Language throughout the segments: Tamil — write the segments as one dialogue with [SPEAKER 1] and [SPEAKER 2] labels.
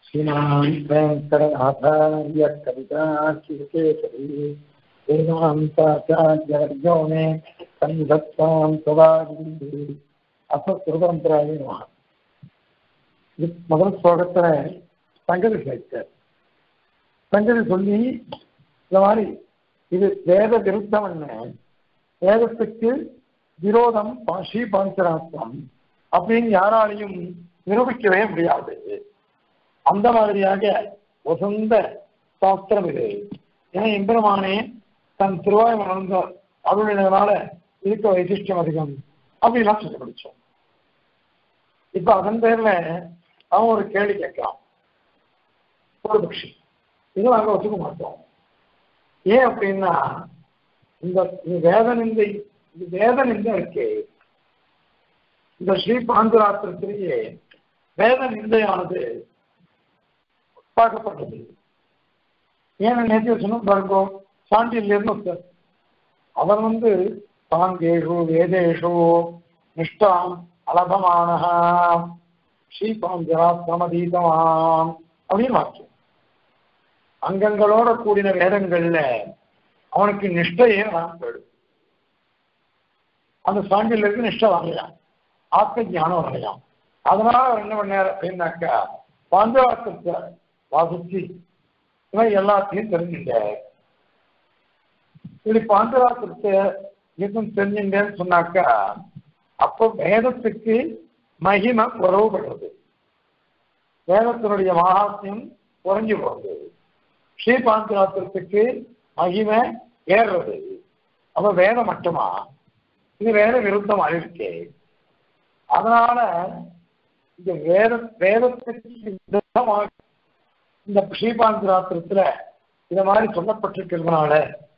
[SPEAKER 1] श्रीमान् वेङ्कटनाथार्य कविताचिकेसरी वेदान्ताचार्यवर्यो मे सन्धत्तां सदागिरि அசத்ருதந்திராய நமः இது முதல் ஸ்லோகத்துல சங்கதி சேர்த்தார் சங்கதி சொல்லி இந்த மாதிரி இது வேத விருத்தம் என்ன வேதத்துக்கு விரோதம் பாஷி பாஞ்சராத்மம் அப்படின்னு யாராலையும் நிரூபிக்கவே முடியாது அந்த மாதிரியாக உசந்த சாஸ்திரம் இது ஏன்னா எம்பெருமானே தன் திருவாய் மணந்த அருளினதுனால இருக்க வைசிஷ்டம் அதிகம் அப்படின்லாம் சொல்லி முடிச்சோம் இப்ப அதன் பேர்ல அவன் ஒரு கேள்வி கேட்கலாம் ஒரு பட்சி இது நாங்க ஒத்துக்க மாட்டோம் ஏன் அப்படின்னா இந்த வேத நிந்தை வேத நிந்தை இருக்கே இந்த ஸ்ரீ பாண்டுராத்திரத்திலேயே வேத நிந்தையானது பார்க்கப்பட்டது ஏன்னா நேற்று சொன்னோம் பாருங்கோ சாண்டியிலிருந்து ஒருத்தர் அவர் வந்து சாங்கேஷு வேதேஷு நிஷ்டாம் அலபமான ஸ்ரீபாஞ்சராத்திரமதீதமாம் அப்படின்னு வாக்கியம் அங்கங்களோட கூடின வேதங்கள்ல அவனுக்கு நிஷ்டையே நான் போயிடும் அந்த சாண்டியிலிருந்து நிஷ்டை வாங்கலாம் ஆத்ம ஞானம் வரலாம் அதனால அவர் என்ன பண்ணார் அப்படின்னாக்கா பாஞ்சராத்திரத்தை வாசிச்சு இவன் எல்லாத்தையும் தெரிஞ்சுட்டார் இப்படி பாஞ்சராத்திரத்தை எதுவும் தெரிஞ்சுட்டேன்னு சொன்னாக்கா அப்போ வேதத்துக்கு மகிமை குறவுபடுறது வேதத்தினுடைய மகாத்மியம் குறைஞ்சு போகுது ஸ்ரீ பாஞ்சராத்திரத்துக்கு மகிமை ஏறுறது அப்ப வேதம் மட்டுமா இது வேத விருத்தமாக இருக்கே அதனால இந்த வேத வேதத்துக்கு விருத்தமாக இந்த ஸ்ரீபாந்திராத்திரத்துல இந்த மாதிரி சொல்லப்பட்டிருக்கிறதுனால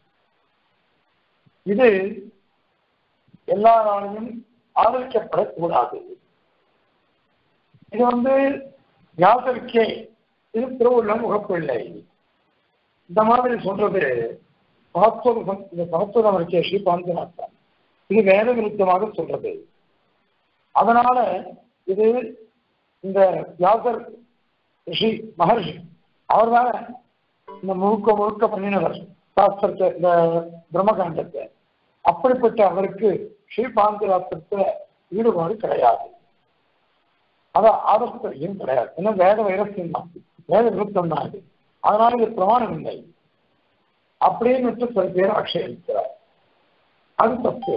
[SPEAKER 1] இது எல்லாராலையும் ஆதரிக்கப்படக்கூடாது இது வந்து யாசருக்கே இது திருவுள்ளம் முகப்பிள்ளை இந்த மாதிரி சொல்றது சமத்துவம் இந்த சமத்துவம் இருக்கே ஸ்ரீபாந்திராத்திரம் இது வேத விருத்தமாக சொல்றது அதனால இது இந்த வியாசர் ரிஷி மகர்ஷி அவர் தான் இந்த முழுக்க முழுக்க பண்ணினவர் சாஸ்திரத்தை இந்த பிரம்மகாண்டத்தை அப்படிப்பட்ட அவருக்கு ஸ்ரீபாந்திராத்திரத்துல ஈடுபாடு கிடையாது அத ஆதரத்தையும் கிடையாது ஏன்னா வேத வைரஸ்யம் தான் வேத விருத்தம் தான் அது அதனால இது பிரமாணம் இல்லை அப்படின்னு சில பேர் ஆட்சேபிக்கிறார் அது தப்பு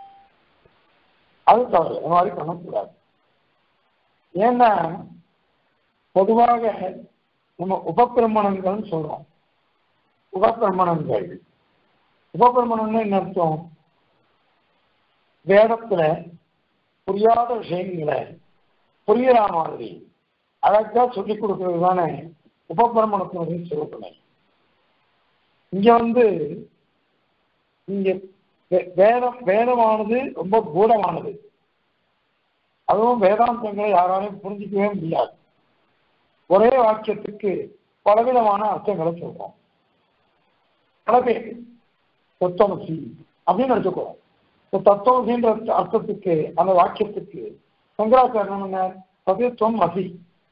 [SPEAKER 1] அது தவறு இந்த மாதிரி பண்ணக்கூடாது ஏன்னா பொதுவாக நம்ம உபபிரமணங்கள்னு சொல்றோம் உபபிரமணங்கள் உபபிரமணம்னு என்ன அர்த்தம் வேதத்துல புரியாத விஷயங்களை புரியுற மாதிரி அழகா சொல்லிக் கொடுக்கறது தானே உபபிரமணத்தினுடைய சிறப்புமை இங்க வந்து இங்க வேதம் வேதமானது ரொம்ப கூடமானது அதுவும் வேதாந்தங்களை யாராலையும் புரிஞ்சிக்கவே முடியாது ஒரே வாக்கியத்துக்கு பலவிதமான அர்த்தங்களை சொல்றோம் பல பேர் தத்துவமசி அப்படின்னு எடுத்துக்கிறோம் இப்போ தத்துவமசின்ற அர்த்தத்துக்கு அந்த வாக்கியத்துக்கு சங்கராச்சாரம் என்ன சதத்துவம் அசி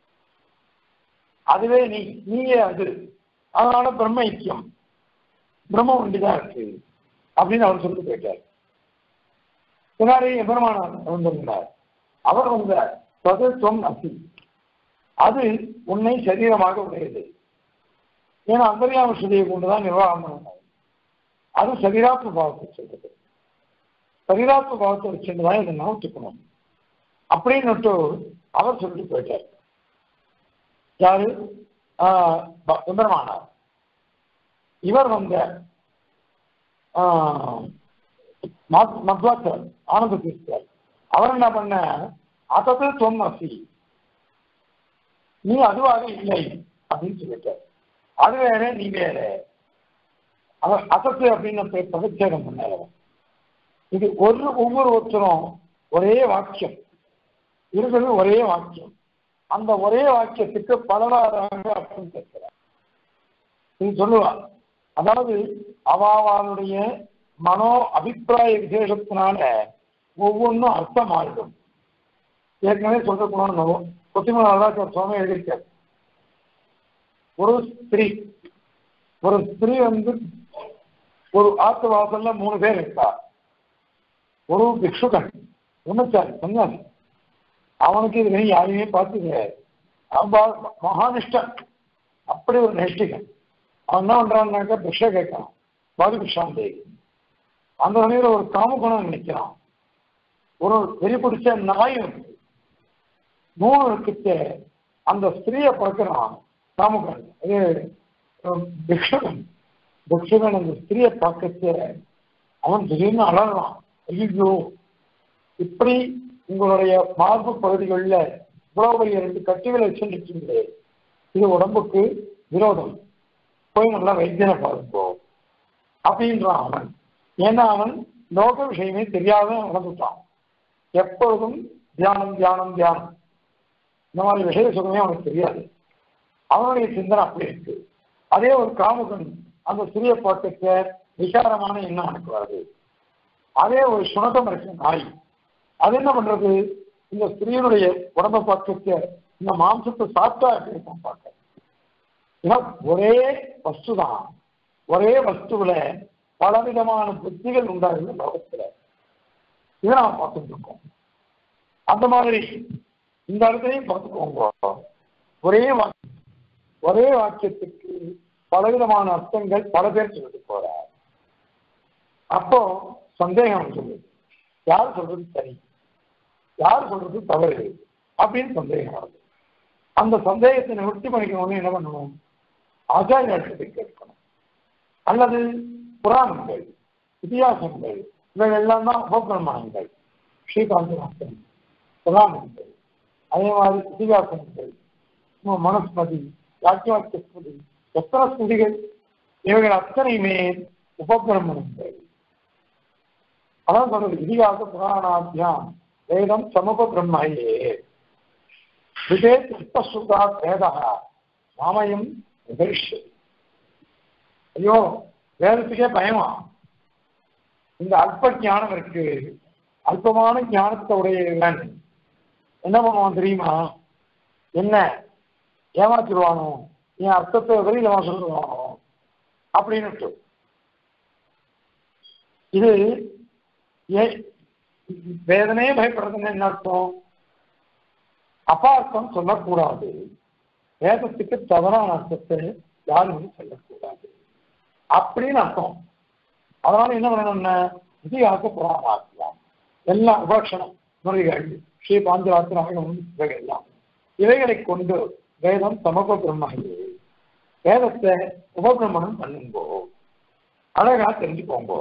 [SPEAKER 1] அதுவே நீ நீயே அது அதனால பிரம்ம ஐக்கியம் பிரம்ம ஒண்டிதான் இருக்கு அப்படின்னு அவர் சொல்லிட்டு போயிட்டார் பின்னாடி எபெருமானார் வந்திருந்தார் அவர் வந்தார் சதத்துவம் அசி அது உன்னை சரீரமாக உடையது ஏன்னா அந்தரியாம ஸ்ருதியை கொண்டுதான் நிர்வாகம் பண்ணணும் அது சரீராத்ம பாவத்தை சொல்றது சரீராத்ம பாவத்தை வச்சுருந்துதான் இதை நான் ஒத்துக்கணும் அப்படின்னு அவர் சொல்லிட்டு போயிட்டார் யாரு எம்பெருமானார் இவர் வந்த மத்வாச்சர் ஆனந்த தீர்த்தர் அவர் என்ன பண்ண அதது தொம் அசி நீ அதுவாக இல்லை அப்படின்னு சொல்லிட்டார் அது வேற நீ வேற அவர் அசத்து அப்படின்னு பதச்சேதம் பண்ணார் இது ஒரு ஒவ்வொரு ஒருத்தரும் ஒரே வாக்கியம் இருக்கிறது ஒரே வாக்கியம் அந்த ஒரே வாக்கியத்துக்கு பலவாறாக அர்த்தம் கேட்கிறார் இது சொல்லுவார் அதாவது அவாவாளுடைய மனோ அபிப்பிராய விசேஷத்தினால ஒவ்வொன்றும் அர்த்தம் ஆயிடும் ஏற்கனவே சொல்றதுக்கு கொத்திமலாதான் சுவாமி எழுதியிருக்கார் ஒரு ஸ்திரீ ஒரு ஸ்திரீ வந்து ஒரு ஆத்து வாசல்ல மூணு பேர் இருக்கா ஒரு பிக்ஷுகன் உன்னச்சாரி சன்னியாசி அவனுக்கு இது வரையும் யாரையுமே பார்த்து கிடையாது அவன் பா- மகானிஷ்டன் அப்படி ஒரு நிஷ்டிகன் அவன் என்ன பண்றான்னாக்கா பிக்ஷை கேட்கறான் பாது பிக்ஷாந்தேவி அந்த சமயத்தில் ஒரு காமகுணம் நினைக்கிறான் ஒரு வெறி பிடிச்ச நாய் இருக்கு மூணு இருக்குச்ச அந்த ஸ்திரீயை பார்க்கிறான் காமகுணன் இது அஹ், பிக்ஷுகன் பிக்ஷுகன் அந்த ஸ்திரீயை பார்க்கச்ச அவன் திடீர்னு அலறான் ஐயோ இப்படி உங்களுடைய மார்பு பகுதிகளில் இவ்வளவு பெரிய ரெண்டு கட்டிகளை வச்சுருக்கீங்களே இது உடம்புக்கு விரோதம் போய் நல்லா வைத்தியனை பாருங்கோ அப்படின்றான் அவன் ஏன்னா அவன் லோக விஷயமே தெரியாத நடந்துட்டான் எப்பொழுதும் தியானம் தியானம் தியானம் இந்த மாதிரி விஷய சுகமே அவனுக்கு தெரியாது அவனுடைய சிந்தனை அப்படி இருக்கு அதே ஒரு காமுகன் அந்த சிறிய பாட்டுக்கு விசாரமான எண்ணம் எனக்கு வருது அதே ஒரு சுணக்கம் இருக்கு நாய் அது என்ன பண்றது இந்த ஸ்திரீனுடைய உடம்ப பார்க்க இந்த மாம்சத்தை சாப்பிட்டா எப்படி இருக்கும் பார்க்க ஏன்னா ஒரே வஸ்து தான் ஒரே வஸ்துவில பலவிதமான புத்திகள் உண்டாகுது லோகத்துல இதை நாம் பார்த்துட்டு இருக்கோம் அந்த மாதிரி இந்த இடத்தையும் பார்த்துக்கோங்க ஒரே வாக்கியம் ஒரே வாக்கியத்துக்கு பலவிதமான அர்த்தங்கள் பல பேர் சொல்லிட்டு போறார் அப்போ சந்தேகம் சொல்லுது யார் சொல்றது சரி யார் சொல்றது தவறு அப்படின்னு சந்தேகம் வருது அந்த சந்தேகத்தை நிவர்த்தி பண்ணிக்கணும்னு என்ன பண்ணணும் ஆச்சாரியத்தை கேட்கணும் அல்லது புராணங்கள் இதிகாசங்கள் இவைகள் எல்லாம் தான் உபபிரமாணங்கள் ஸ்ரீகாந்தநாதன் புராணங்கள் அதே மாதிரி இதிகாசங்கள் இன்னும் மனுஸ்மதி யாக்கியாக்கிய ஸ்மதி எத்தனை ஸ்மதிகள் இவைகள் அத்தனையுமே உபபிரமணங்கள் அதான் சொல்றது இதிகாச புராணாத்தியாம் வேதம் சமூக பிரம்மையே விதே திருப்பசுதா வேதா மாமயம் நிகழ்ச்சி ஐயோ வேதத்துக்கே பயமா இந்த அல்ப ஞானம் இருக்கு அல்பமான ஞானத்தை உடையவன் என்ன பண்ணுவான் தெரியுமா என்ன ஏமாத்திடுவானோ என் அர்த்தத்தை வெளியில சொல்லுவானோ அப்படின்னு இது ஏ வேதனையே பயப்படுறதுன்னு என்ன அர்த்தம் அபார்த்தம் சொல்லக்கூடாது வேதத்துக்கு தவறான அர்த்தத்தை யாரும் சொல்லக்கூடாது அப்படின்னு அர்த்தம் அதனால என்ன பண்ணணும்னா இதிகாச புராணாக்கியம் எல்லாம் உபக்ஷணம் முறைகள் ஸ்ரீ பாஞ்சராத்திரம் இவைகள் எல்லாம் இவைகளை கொண்டு வேதம் சமூக பிரம்மாயி வேதத்தை உபபிரமணம் பண்ணுங்கோ அழகா தெரிஞ்சுக்கோங்கோ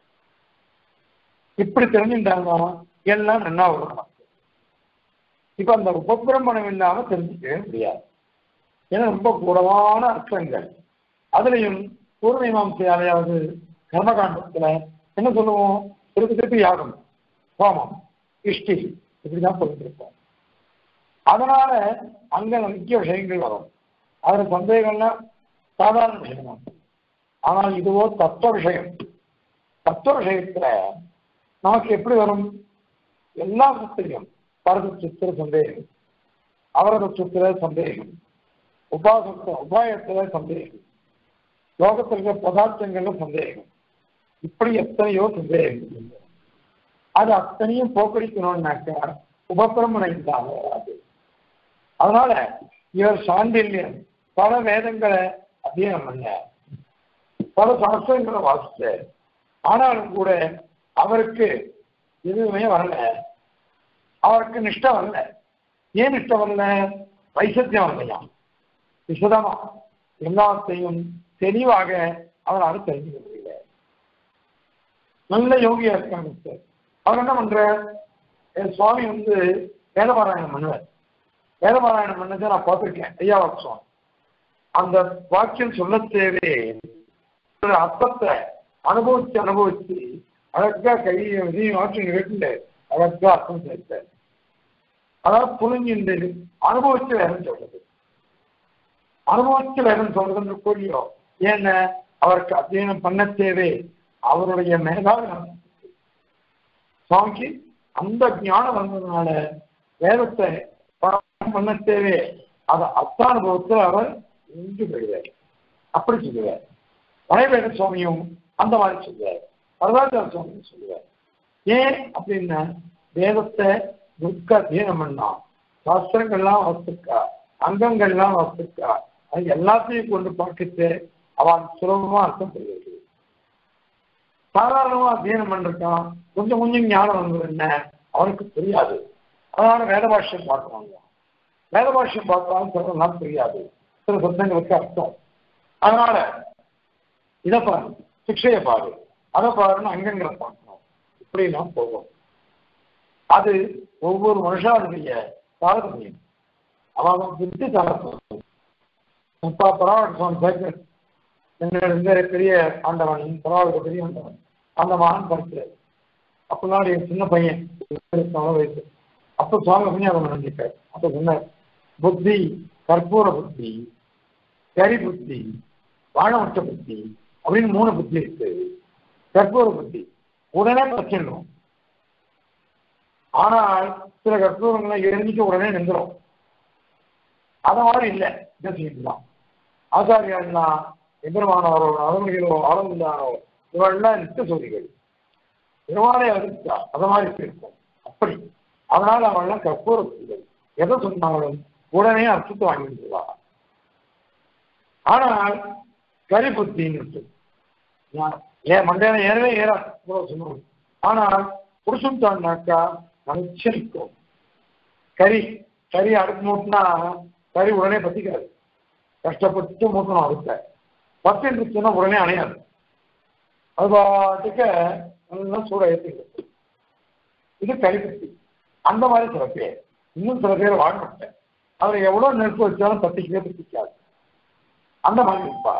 [SPEAKER 1] இப்படி தெரிஞ்சுட்டாங்கன்னா எல்லாம் நன்னா வரும் நமக்கு இப்ப அந்த உபபிரமணம் இல்லாம தெரிஞ்சுக்கவே முடியாது ஏன்னா ரொம்ப கூடவான அர்த்தங்கள் அதுலயும் பூர்வீமாம்சையாலையாவது கர்மகாண்டத்துல என்ன சொல்லுவோம் திருப்பி திருப்பி யாகம் ஹோமம் இஷ்டி இப்படிதான் சொல்லிட்டு இருப்போம் அதனால அங்க முக்கிய விஷயங்கள் வரும் அதுல சந்தேகம்லாம் சாதாரண விஷயம் தான். ஆனால் இதுவோ தத்துவ விஷயம் தத்துவ விஷயத்துல நமக்கு எப்படி வரும் எல்லா சுத்திலையும் பரத சுத்திர சந்தேகம் அவரத சுத்திர சந்தேகம் உபாசத்த உபாயத்துல சந்தேகம் லோகத்தில் இருக்கிற பதார்த்தங்கள்ல சந்தேகம் இப்படி எத்தனையோ சந்தேகங்கள் அது அத்தனையும் போக்கடிக்கணும்னாக்கா உபபிரமணம் இல்லாம வராது அதனால இவர் சாண்டில்யம் பல வேதங்களை அத்தியனம் பண்ண பல சாஸ்திரங்களை வாசிச்ச ஆனாலும் கூட அவருக்கு எதுவுமே வரல அவருக்கு நிஷ்டை வரல ஏன் நிஷ்டை வரல வைசத்தியம் வரலையாம் விசதமா எல்லாத்தையும் தெளிவாக அவரால் தெரிஞ்சுக்க முடியல நல்ல யோகியா இருக்காங்க சார் அவர் என்ன பண்ற என் சுவாமி வந்து வேதபாராயணம் பண்ணுவார் வேதபாராயணம் பண்ணதை நான் பார்த்துருக்கேன் ஐயா சுவாமி அந்த வாக்கியம் சொல்ல தேவே ஒரு அர்த்தத்தை அனுபவிச்சு அனுபவிச்சு அழகா கையை இதையும் ஆற்று நிகழ்ந்து அழகா அர்த்தம் சேர்த்தார் அதாவது புரிஞ்சின்று அனுபவிச்சு வேதம் சொல்றது அனுபவிச்சு வேதம் சொல்றதுன்னு கூறியோ ஏன்ன அவருக்கு அத்தியனம் பண்ண தேவை அவருடைய மேலாக சுவாமிக்கு அந்த ஞானம் வந்ததுனால வேதத்தை பாராயணம் பண்ண தேவை அதை அர்த்தானுபவத்தில் அவர் இங்கு போயிடுவார் அப்படி சொல்லுவார் வரைவேட சுவாமியும் அந்த மாதிரி சொல்லுவார் வரதாச்சார சுவாமியும் சொல்லுவார் ஏன் அப்படின்னா வேதத்தை துக்க அத்தியனம் பண்ணா சாஸ்திரங்கள்லாம் வஸ்துக்கா அங்கங்கள்லாம் வஸ்துக்கா அது எல்லாத்தையும் கொண்டு பார்க்கிட்டு அவன் சுலபமா அர்த்தம் புரியுது சாதாரணமா அத்தியனம் பண்ணிருக்கான் கொஞ்சம் கொஞ்சம் ஞானம் வந்தது என்ன அவனுக்கு தெரியாது அதனால வேத பாஷ்யம் பார்க்கறாங்க வேத பாஷ்யம் பார்த்தாலும் சிலதெல்லாம் தெரியாது சில சப்தங்களுக்கு அர்த்தம் அதனால இதை பாரு சிக்ஷையை பாரு அதை பாருன்னு அங்கங்களை பார்க்கணும் இப்படிலாம் போகும் அது ஒவ்வொரு மனுஷாருடைய தாரதமியம் அவன் புத்தி தாரதமியம் அப்பா பரவாயில்ல சுவாமி சேகர் என்னிட பெரிய ஆண்டவன் பரவாயில்ல பெரிய ஆண்டவன் அந்த மகன் படிக்கிறார் அப்ப நான் என் சின்ன பையன் இருபத்தி வயசு அப்ப சுவாமி புண்ணியாதம் நினைச்சிட்டார் அப்ப சொன்னார் புத்தி கற்பூர புத்தி கரி புத்தி வாழவட்ட புத்தி அப்படின்னு மூணு புத்தி இருக்கு கற்பூர புத்தி உடனே பிரச்சிடணும் ஆனால் சில கற்பூரங்களை எரிஞ்சிட்டு உடனே நின்றுடும் அத மாதிரி இல்லை பேசிக்கலாம் ஆச்சாரியாள்லாம் எம்பெருமானவரோ அறமொழிகளோ ஆளுந்தாரோ இவெல்லாம் நித்த சோதிகள் பெருமாளை அறிவித்தா அத மாதிரி இருக்கும் அப்படி அதனால அவள்லாம் கற்பூர புத்திகள் எதை சொன்னாலும் உடனே அர்த்தத்தை வாங்கிடுவா ஆனால் கரி புத்தின்னு இருக்கு நான் ஏன் மண்டையில ஏறவே ஏறாது இவ்வளவு சொன்னோம் ஆனால் புருஷன் தான்னாக்கா நிச்சயிக்கும் கறி கறி அடுப்பு மூட்டினா கறி உடனே பத்திக்காது கஷ்டப்பட்டு மூட்டணும் அடுத்த பத்து இருந்துச்சுன்னா உடனே அணையாது அது பாட்டுக்கு நல்லா சூட ஏற்றிங்க இது கரிபத்தி அந்த மாதிரி சில பேர் இன்னும் சில பேர் வாழ மாட்டேன் அதில் எவ்வளவு நெருப்பு வச்சாலும் பத்திக்கவே பத்திக்காது அந்த மாதிரி இருப்பா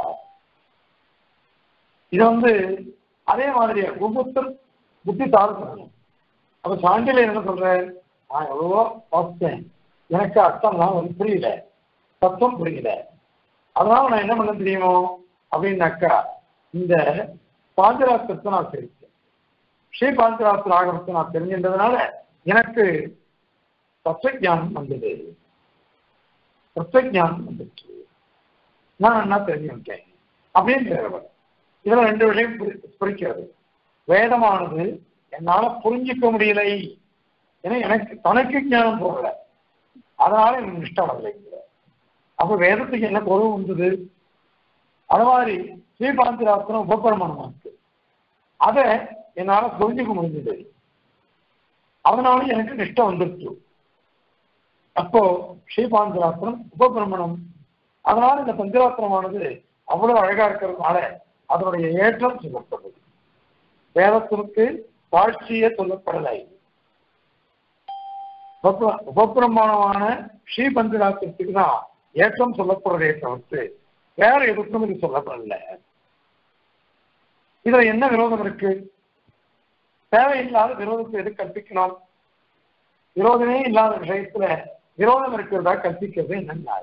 [SPEAKER 1] இது வந்து அதே மாதிரி ஒவ்வொருத்தர் புத்தி தாழ்த்தணும் அப்ப சாண்டில என்ன சொல்றேன் நான் எவ்வளவோ பார்த்தேன் எனக்கு அர்த்தம்லாம் வந்து புரியல தத்துவம் புரியல அதனால நான் என்ன பண்ண தெரியுமோ அப்படின்னாக்கா இந்த பாஞ்சராத்திரத்தை நான் தெரிவித்தேன் ஸ்ரீ பாஞ்சராத்திர ஆகமத்தை நான் தெரிஞ்சின்றதுனால எனக்கு தத்துவஞானம் வந்தது தத்துவஞானம் வந்துச்சு நான் என்ன தெரிஞ்சுக்கிட்டேன் அப்படின்னு இதுல ரெண்டு விஷயம் குறிக்கிறது வேதமானது என்னால புரிஞ்சிக்க முடியலை ஏன்னா எனக்கு தனக்கு ஞானம் போகல அதனால எனக்கு நிஷ்டம் வரலை அப்ப வேதத்துக்கு என்ன குறவு வந்தது அது மாதிரி ஸ்ரீபாந்திராத்திரம் உபபிரமணமா இருக்கு அதை என்னால புரிஞ்சுக்க முடிஞ்சது அதனால எனக்கு நிஷ்டம் வந்துருச்சு அப்போ ஸ்ரீபாந்திராத்திரம் உபபிரமணம் அதனால இந்த பஞ்சராத்திரமானது அவ்வளவு அழகா இருக்கிறதுனால அதனுடைய ஏற்றம் சொல்லப்படுது வேதத்திற்கு தாழ்ச்சியே சொல்லப்படலை உபபிரமாணமான ஸ்ரீ பஞ்சராத்திரத்துக்கு தான் ஏற்றம் சொல்லப்படுறதே தவிர்த்து வேற எதுக்கும் இது சொல்லப்படல இதுல என்ன விரோதம் இருக்கு தேவையில்லாத விரோதத்தை எது கற்பிக்கணும் விரோதமே இல்லாத விஷயத்துல விரோதம் இருக்கிறதா கற்பிக்கிறது என்ன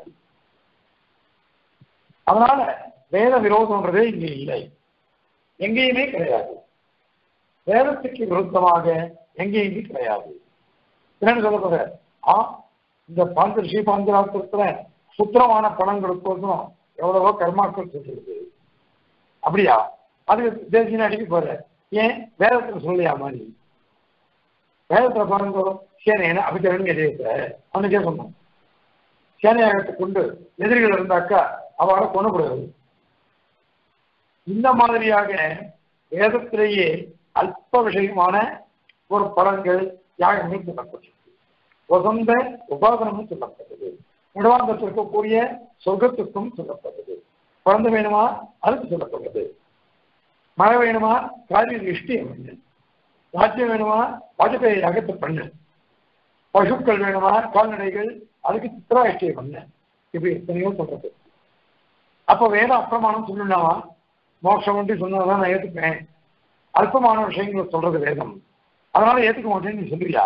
[SPEAKER 1] அதனால வேத விரோதம்ன்றதே இங்க இல்லை எங்கேயுமே கிடையாது வேதத்துக்கு விருத்தமாக எங்கேயுமே கிடையாது என்னன்னு சொல்ல போற ஆ இந்த பாஞ்ச ஸ்ரீ பாஞ்சராத்திரத்துல சுத்திரமான பணம் கொடுப்பதும் எவ்வளவோ கர்மாக்கள் சொல்லிடுது அப்படியா அது தேசிய அடிக்க போற ஏன் வேதத்துல சொல்லியா மாதிரி வேதத்துல பாருங்க சேனையான அபிச்சரன் எதிர்த்த அவனுக்கே சொன்னான் சேனையாகத்தை கொண்டு எதிரிகள் இருந்தாக்கா அவளை கொண்டுக்கூடாது இந்த மாதிரியாக வேதத்திலேயே அல்ப விஷயமான ஒரு பலன்கள் யாகங்கள் சொல்லப்பட்டது வசந்த உபாதனமும் சொல்லப்பட்டது நிர்வாகத்தில் இருக்கக்கூடிய சொர்க்கத்துக்கும் சொல்லப்பட்டது குழந்தை வேணுமா அதுக்கு சொல்லப்பட்டது மழை வேணுமா காரிய இஷ்டியம் பண்ணு ராஜ்யம் வேணுமா வாஜபேயி யாகத்தை பண்ணு பசுக்கள் வேணுமா கால்நடைகள் அதுக்கு சித்திரா இஷ்டியம் பண்ணு இப்படி எத்தனையோ சொல்றது அப்ப வேத அப்பிரமாணம் சொல்லணும்னா மோட்சம் ஒன்றி சொன்னதான் நான் ஏத்துப்பேன் அல்பமான விஷயங்களை சொல்றது வேதம் அதனால ஏத்துக்க மாட்டேன்னு நீ சொல்லுவியா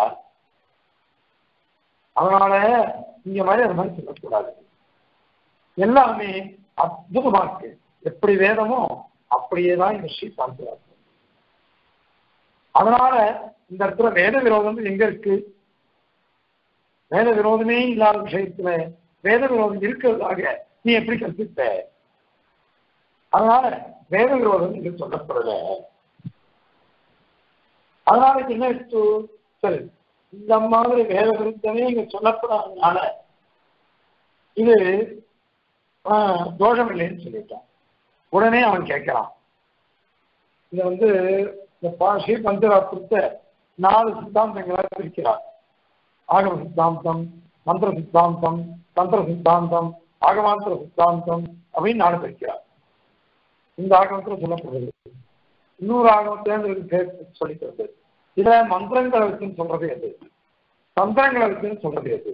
[SPEAKER 1] அதனால இங்க மாதிரி அது மாதிரி சொல்லக்கூடாது எல்லாமே அற்புதமா இருக்கு எப்படி வேதமோ அப்படியே தான் இந்த ஸ்ரீ பாந்திராசம் அதனால இந்த இடத்துல வேத விரோதம் எங்க இருக்கு வேத விரோதமே இல்லாத விஷயத்துல வேத விரோதம் இருக்கிறதாக நீ எப்படி கற்பித்த அதனால வேத விரோதம் இங்க சொல்லப்படல அதனால இது என்ன இருக்கு? சரி இந்த மாதிரி வேத விருத்தமே இங்க சொல்லப்படாதனால இது ஆஹ், தோஷம் இல்லைன்னு சொல்லிட்டான் உடனே அவன் கேட்கிறான் இத வந்து இந்த பாஷி பஞ்சராத்திரத்தை நாலு சித்தாந்தங்களாக பிரிக்கிறார் ஆகம சித்தாந்தம் மந்திர சித்தாந்தம் தந்திர சித்தாந்தம் ஆகமாந்திர சித்தாந்தம் அப்படின்னு நாலு பிரிக்கிறார் இந்த ஆகமத்தில் சொல்லப்படுறது இன்னொரு ஆகமத்தை சொல்லிக்கிறது இதுல மந்திரங்களை வச்சுன்னு சொல்றது எது தந்திரங்களை வச்சுன்னு சொல்றது எது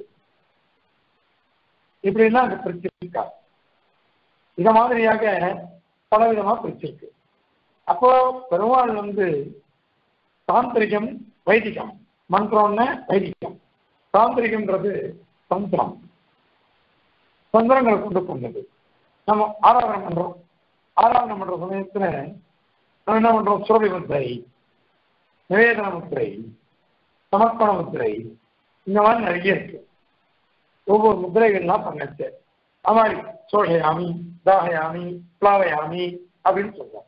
[SPEAKER 1] இப்படிலாம் அங்க பிரிச்சிருக்கா இத மாதிரியாக பல விதமா பிரிச்சிருக்கு அப்போ பெருமாள் வந்து தாந்திரிகம் வைதிகம் மந்திரம்னு வைதிகம் தாந்திரிகம்ன்றது தந்திரம் தந்திரங்களை கொண்டு கொண்டது நம்ம ஆராதனை பண்றோம் ஆராதனை பண்ற சமயத்துல நம்ம என்ன பண்றோம் சுரபி முத்திரை நிவேதன முத்திரை சமர்ப்பண முத்திரை இந்த மாதிரி நிறைய இருக்கு ஒவ்வொரு முத்திரைகள்லாம் பண்ணச்சு அது மாதிரி சோஷயாமி தாகயாமி பிளாவயாமி அப்படின்னு சொல்றோம்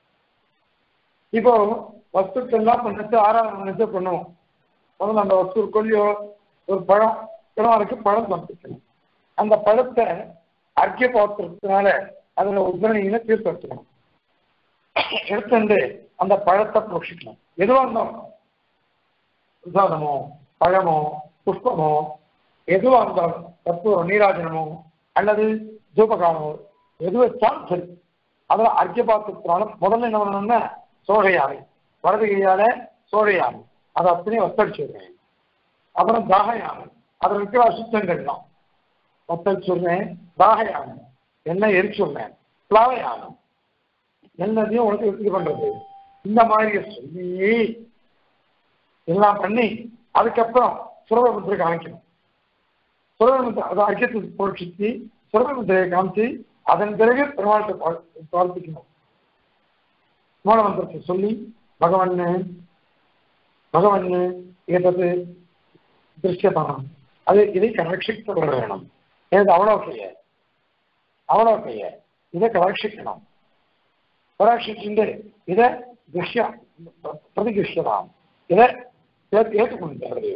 [SPEAKER 1] இப்போ வஸ்துக்கள்லாம் பண்ணச்சு ஆராதனை பண்ணச்சு பண்ணுவோம் முதல்ல அந்த வஸ்து கொல்லியோ ஒரு பழம் பெருமாளுக்கு பழம் சமைக்கணும் அந்த பழத்தை அர்க்கிய பாத்திரத்தினால அதுல உத்தரணியில தீர்த்து வச்சுக்கணும் எடுத்துட்டு அந்த பழத்தை போஷிக்கணும் எதுவா இருந்தாலும் பிரசாதமோ பழமோ புஷ்பமோ எதுவா இருந்தாலும் கற்பூரம் நீராஜனமோ அல்லது தூபகாலமோ எது வச்சாலும் சரி அதுல அர்க்கிய பாத்திரத்தினால முதல்ல என்ன பண்ணணும்னா சோழையாமை வலது கையால சோழையாமை அதை அப்படியே வத்தடிச்சு விடுறேன் அப்புறம் தாகயாமை அதில் இருக்கிற அசுத்தங்கள்லாம் வத்தடிச்சு விடுறேன் தாகயாமை என்ன எரிச்சுடுறேன் பிளாவையாமை எல்லாத்தையும் உனக்கு இது பண்றது இந்த மாதிரி சொல்லி எல்லாம் பண்ணி அதுக்கப்புறம் சுரபமுத்திரை காமிக்கணும் சுரபமுத்திரை அதை அர்க்கத்தை போஷித்து சுரபமுத்திரையை காமிச்சு அதன் பிறகு பெருமாளத்தை பிரார்த்திக்கணும் மூலமந்திரத்தை சொல்லி பகவன்னு பகவன்னு ஏதது திருஷ்யதானம் அது இதை கரட்சிக்கப்பட வேணும் ஏது அவ்வளோ கைய அவ்வளோ கைய இதை கரட்சிக்கணும் கரட்சிச்சுட்டு இதை திருஷ்யா பிரதிகிருஷ்யதாம் இதை ஏற்றுக்கொண்டு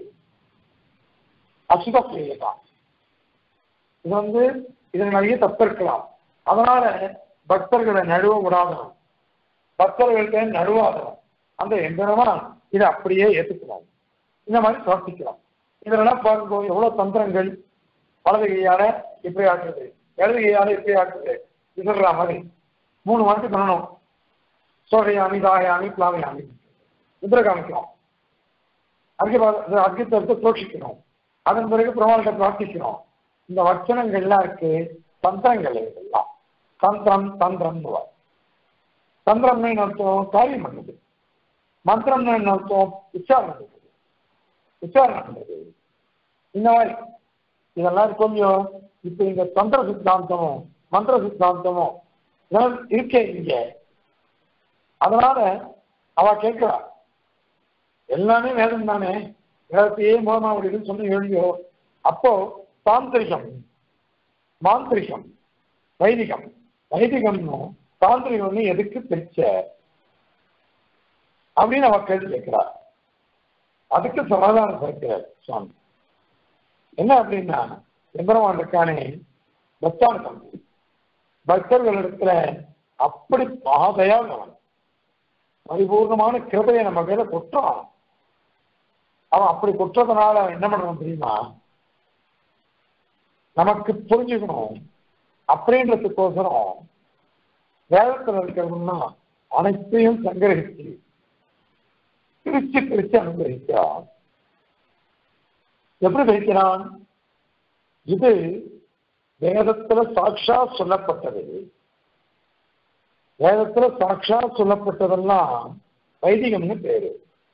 [SPEAKER 1] அசுதப்பிரியதான் இது வந்து இதில் நிறைய தப்பு இருக்கலாம் அதனால பக்தர்களை நழுவ விடாதவன் பக்தர்களுக்கு நழுவாதவன் அந்த எந்திரமா இதை அப்படியே ஏற்றுக்கலாம் இந்த மாதிரி பிரார்த்திக்கலாம் இதெல்லாம் பாருங்க எவ்வளவு தந்திரங்கள் வலது கையால இப்படி ஆக்குறது இடது கையால இப்படி ஆக்குறது இதுற மாதிரி மூணு வாரத்துக்கு பண்ணணும் சோகையாமி தாயாமி பிளாவையாமி முதிரை காமிக்கிறோம் அர்க்க அர்க்கத்தை புரோட்சிக்கணும் அதன் பிறகு பிரமாணத்தை பிரார்த்திக்கிறோம் இந்த வச்சனங்கள்லாம் இருக்கு தந்திரங்கள் இதெல்லாம் தந்திரம் தந்திரம் தந்திரம்னு என்ன அர்த்தம் காரியம் பண்ணுது மந்திரம்னு என்ன அர்த்தம் உச்சாரணம் பண்ணுது உச்சாரணம் பண்ணுது இந்த மாதிரி இதெல்லாம் கொஞ்சம் இப்ப இந்த தந்திர சித்தாந்தமும் மந்திர சித்தாந்தமும் இதெல்லாம் இருக்கே இங்க அதனால அவ கேட்கிறா எல்லாமே வேதம் தானே வேதத்தையே மூலமா முடியுதுன்னு சொன்ன எழுதியோ அப்போ தாந்திரிகம் மாந்திரிகம் வைதிகம் வைதிகம்னு தாந்திரிகம்னு எதுக்கு பிரிச்ச அப்படின்னு அவ கேள்வி கேட்கிறார் அதுக்கு சமாதானம் சேர்க்கிறார் சுவாமி என்ன அப்படின்னா எம்பெருமான் இருக்கானே பக்தான தம்பி பக்தர்களிடத்துல அப்படி மகாதயானவன் பரிபூர்ணமான கிருபையை நம்ம மேல கொட்டுறான் அவன் அப்படி கொற்றதுனால அவன் என்ன பண்ணணும் தெரியுமா நமக்கு புரிஞ்சுக்கணும் அப்படின்றதுக்கோசரம் வேதத்தில் இருக்கிறதுனா அனைத்தையும் சங்கிரகிச்சு பிரிச்சு பிரிச்சு அனுபவிக்கிறான் எப்படி வைக்கிறான் இது வேதத்துல சாட்சா சொல்லப்பட்டது வேதத்துல சாட்சா சொல்லப்பட்டதெல்லாம் வைதிகம்னு பேரு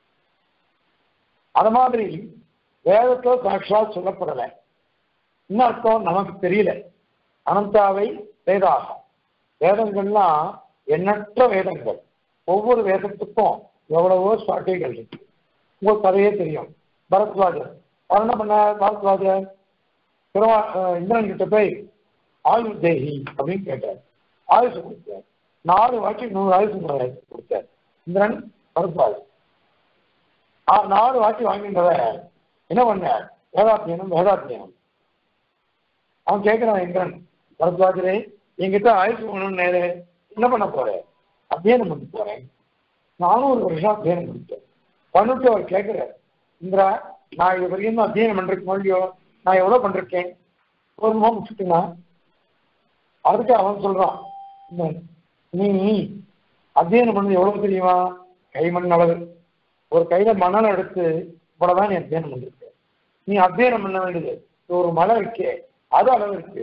[SPEAKER 1] அது மாதிரி வேதத்துல சாட்சா சொல்லப்படலை என்ன அர்த்தம் நமக்கு தெரியல அனந்தாவை வேதாகம் வேதங்கள்லாம் எண்ணற்ற வேதங்கள் ஒவ்வொரு வேதத்துக்கும் எவ்வளவோ சாட்டைகள் இருக்கு உங்களுக்கு கதையே தெரியும் பரத்வாஜர் அவர் என்ன பண்ண பரத்வாஜர் திருவா இந்திரன் கிட்ட போய் ஆயுள் தேகி அப்படின்னு கேட்டார் ஆயுசு கொடுத்தார் நாலு வாட்டி நூறு ஆயுசு கொடுத்தார் இந்திரன் பருப்பாள் நாலு வாட்டி வாங்கின்றத என்ன பண்ண வேதாத்தியனம் வேதாத்தியனம் அவன் கேட்கிறான் இந்திரன் பரத்வாஜரே என்கிட்ட ஆயுசு வேணும்னு நேரு என்ன பண்ண போறேன் அத்தியனம் பண்ண போறேன் நானும் ஒரு வருஷம் அத்தியனம் பண்ணிட்டேன் பண்ணிட்டு அவர் கேட்கிறார் இந்திரா நான் இது வரைக்கும் அத்தியனம் பண்றதுக்கு மொழியோ நான் எவ்வளவு பண்றேன் ஒரு மாதம் முடிச்சுட்டுனா அதுக்கு அவன் சொல்றான் நீ அத்தியனம் பண்ணது எவ்வளவு தெரியுமா கைமண் அளவு ஒரு கையில மணல் எடுத்து இவ்வளவுதான் நீ அத்தியனம் பண்ணிருக்க நீ அத்தியனம் பண்ண வேண்டியது ஒரு மலை இருக்கே அது அளவு இருக்கு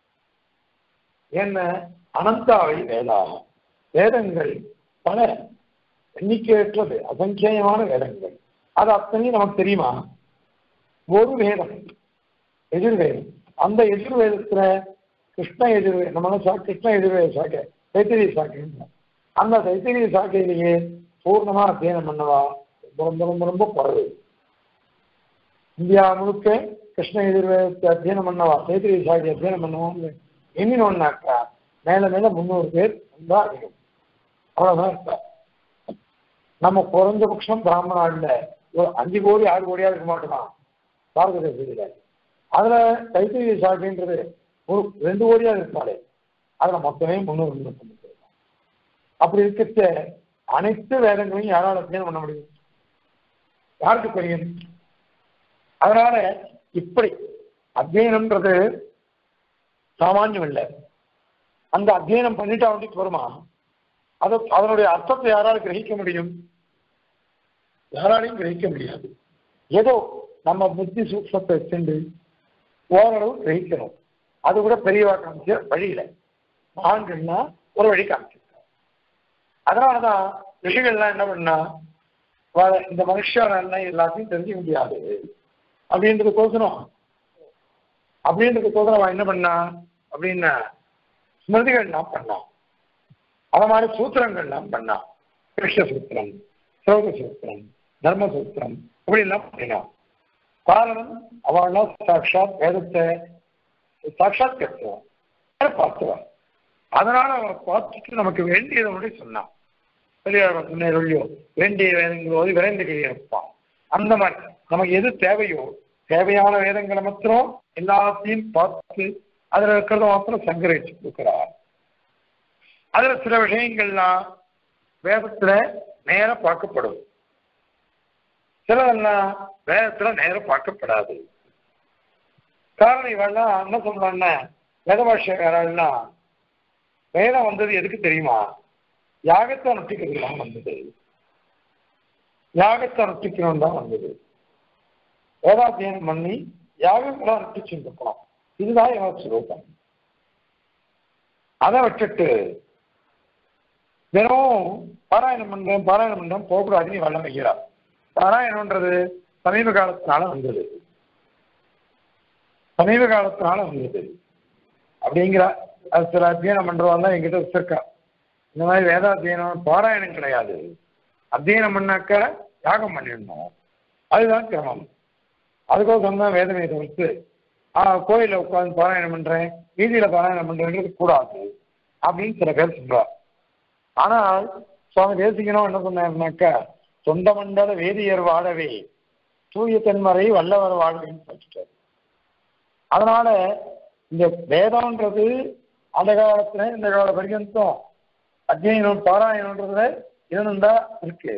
[SPEAKER 1] என்ன அனந்தாவை வேதா வேதங்கள் பல எண்ணிக்கையற்றது அசங்கியமான வேதங்கள் அது அத்தனையும் நமக்கு தெரியுமா ஒரு வேதம் எதிர்வேதம் அந்த எதிர்வேதத்துல கிருஷ்ண எதிர்வே நம்ம கிருஷ்ண எதிர்வேத சாக்கை தைத்திரிய சாக்கை அந்த தைத்திரிய சாக்கையிலேயே பூர்ணமா அத்தியனம் பண்ணவா ரொம்ப ரொம்ப ரொம்ப குறைவு இந்தியா முழுக்க கிருஷ்ண எதிர்வேதத்தை அத்தியனம் பண்ணவா தைத்திரிய சாக்கை அத்தியனம் பண்ணவான்னு எண்ணினோம்னாக்கா மேல மேல முந்நூறு பேர் ரொம்ப அதிகம் அவ்வளவுதான் இருப்பா நம்ம குறைஞ்சபட்சம் பிராமணால ஒரு அஞ்சு கோடி ஆறு கோடியா இருக்க மாட்டோமா பாரத தேசத்துல அதுல தைத்திரிய சாக்கைன்றது ஒரு ரெண்டு கோடியா இருப்பாரு அதுல மொத்தமே முந்நூறு முன்னூத்தி அப்படி இருக்கிற அனைத்து வேதங்களையும் யாரால அத்தியனம் பண்ண முடியும் யாருக்கு தெரியும் அதனால இப்படி அத்தியனம்ன்றது சாமானியம் இல்லை அந்த அத்தியனம் பண்ணிட்டு அவனுக்கு வருமா அது அதனுடைய அர்த்தத்தை யாரால கிரகிக்க முடியும் யாராலையும் கிரகிக்க முடியாது ஏதோ நம்ம புத்தி சூக்ஷத்தை வச்சுண்டு ஓரளவு கிரகிக்கணும் அது கூட பெரியவா காமிச்ச வழியில மகான்கள்னா ஒரு வழி காமிச்சிருக்காங்க அதனாலதான் ரிஷிகள்லாம் என்ன பண்ணா இந்த மனுஷாரெல்லாம் எல்லாத்தையும் தெரிஞ்சுக்க முடியாது அப்படின்றதுக்கோசரம் அப்படின்றதுக்கோசரம் அவன் என்ன பண்ணா அப்படின்னா ஸ்மிருதிகள்லாம் பண்ணான் அத மாதிரி சூத்திரங்கள்லாம் பண்ணான் கிருஷ்ண சூத்திரம் சிரோக சூத்திரம் தர்ம சூத்திரம் இப்படி எல்லாம் பண்ணினான் காரணம் அவள்லாம் சாட்சாத் வேதத்தை சாட்சாத் கற்றுவான் பார்த்துவான் அதனால அவனை பார்த்துட்டு நமக்கு வேண்டியதை மட்டும் சொன்னான் பெரியார் சொன்னோ வேண்டிய வேதங்களோடு விரைந்து கையிருப்பான் அந்த மாதிரி நமக்கு எது தேவையோ தேவையான வேதங்களை மாத்திரம் எல்லாத்தையும் பார்த்து அதுல இருக்கிறத மாத்திரம் சங்கரிச்சு கொடுக்கிறார் அதுல சில விஷயங்கள்லாம் வேதத்துல நேர பார்க்கப்படும் சிலதெல்லாம் வேதத்துல நேரம் பார்க்கப்படாது காரணம் இவெல்லாம் என்ன சொல்றான்னா வேத பாஷக்காரன்னா வேதம் வந்தது எதுக்கு தெரியுமா யாகத்தை அனுஷ்டிக்கிறது தான் வந்தது யாகத்தை அனுஷ்டிக்கணும் தான் வந்தது வேதாத்தியனம் பண்ணி யாகங்களை அனுஷ்டிச்சுட்டு இருக்கணும் இதுதான் இவன் சுரூபம் அதை விட்டுட்டு தினமும் பாராயணம் பண்றேன் பாராயணம் பண்றேன் போகக்கூடாதுன்னு வெள்ளம் வைக்கிறார் பாராயணம்ன்றது சமீப காலத்தினால வந்தது சமீப காலத்தினால வந்தது அப்படிங்கிறா அது சில அத்தியனம் பண்றவங்க என்கிட்ட வச்சிருக்கா இந்த மாதிரி வேதாத்தியனம் பாராயணம் கிடையாது அத்தியனம் பண்ணாக்க யாகம் பண்ணிடணும் அதுதான் கிரமம் அதுக்கோசரம் தான் வேதமே தவிர்த்து கோயிலில் உட்காந்து பாராயணம் பண்றேன் வீதியில பாராயணம் பண்றேன்றது கூடாது அப்படின்னு சில பேர் சொல்றார் ஆனால் சுவாமி தேசிகனும் என்ன சொன்னாருனாக்கா சொந்த மண்டல வேதியர் வாழவே தூய தென்மறை வல்லவர் வாழ்வேன்னு சொல்லிட்டார் அதனால இந்த வேதம்ன்றது அந்த காலத்துல இந்த கால பர்யந்தம் அத்தியனம் பாராயணம்ன்றதுல இருந்துண்டா இருக்கு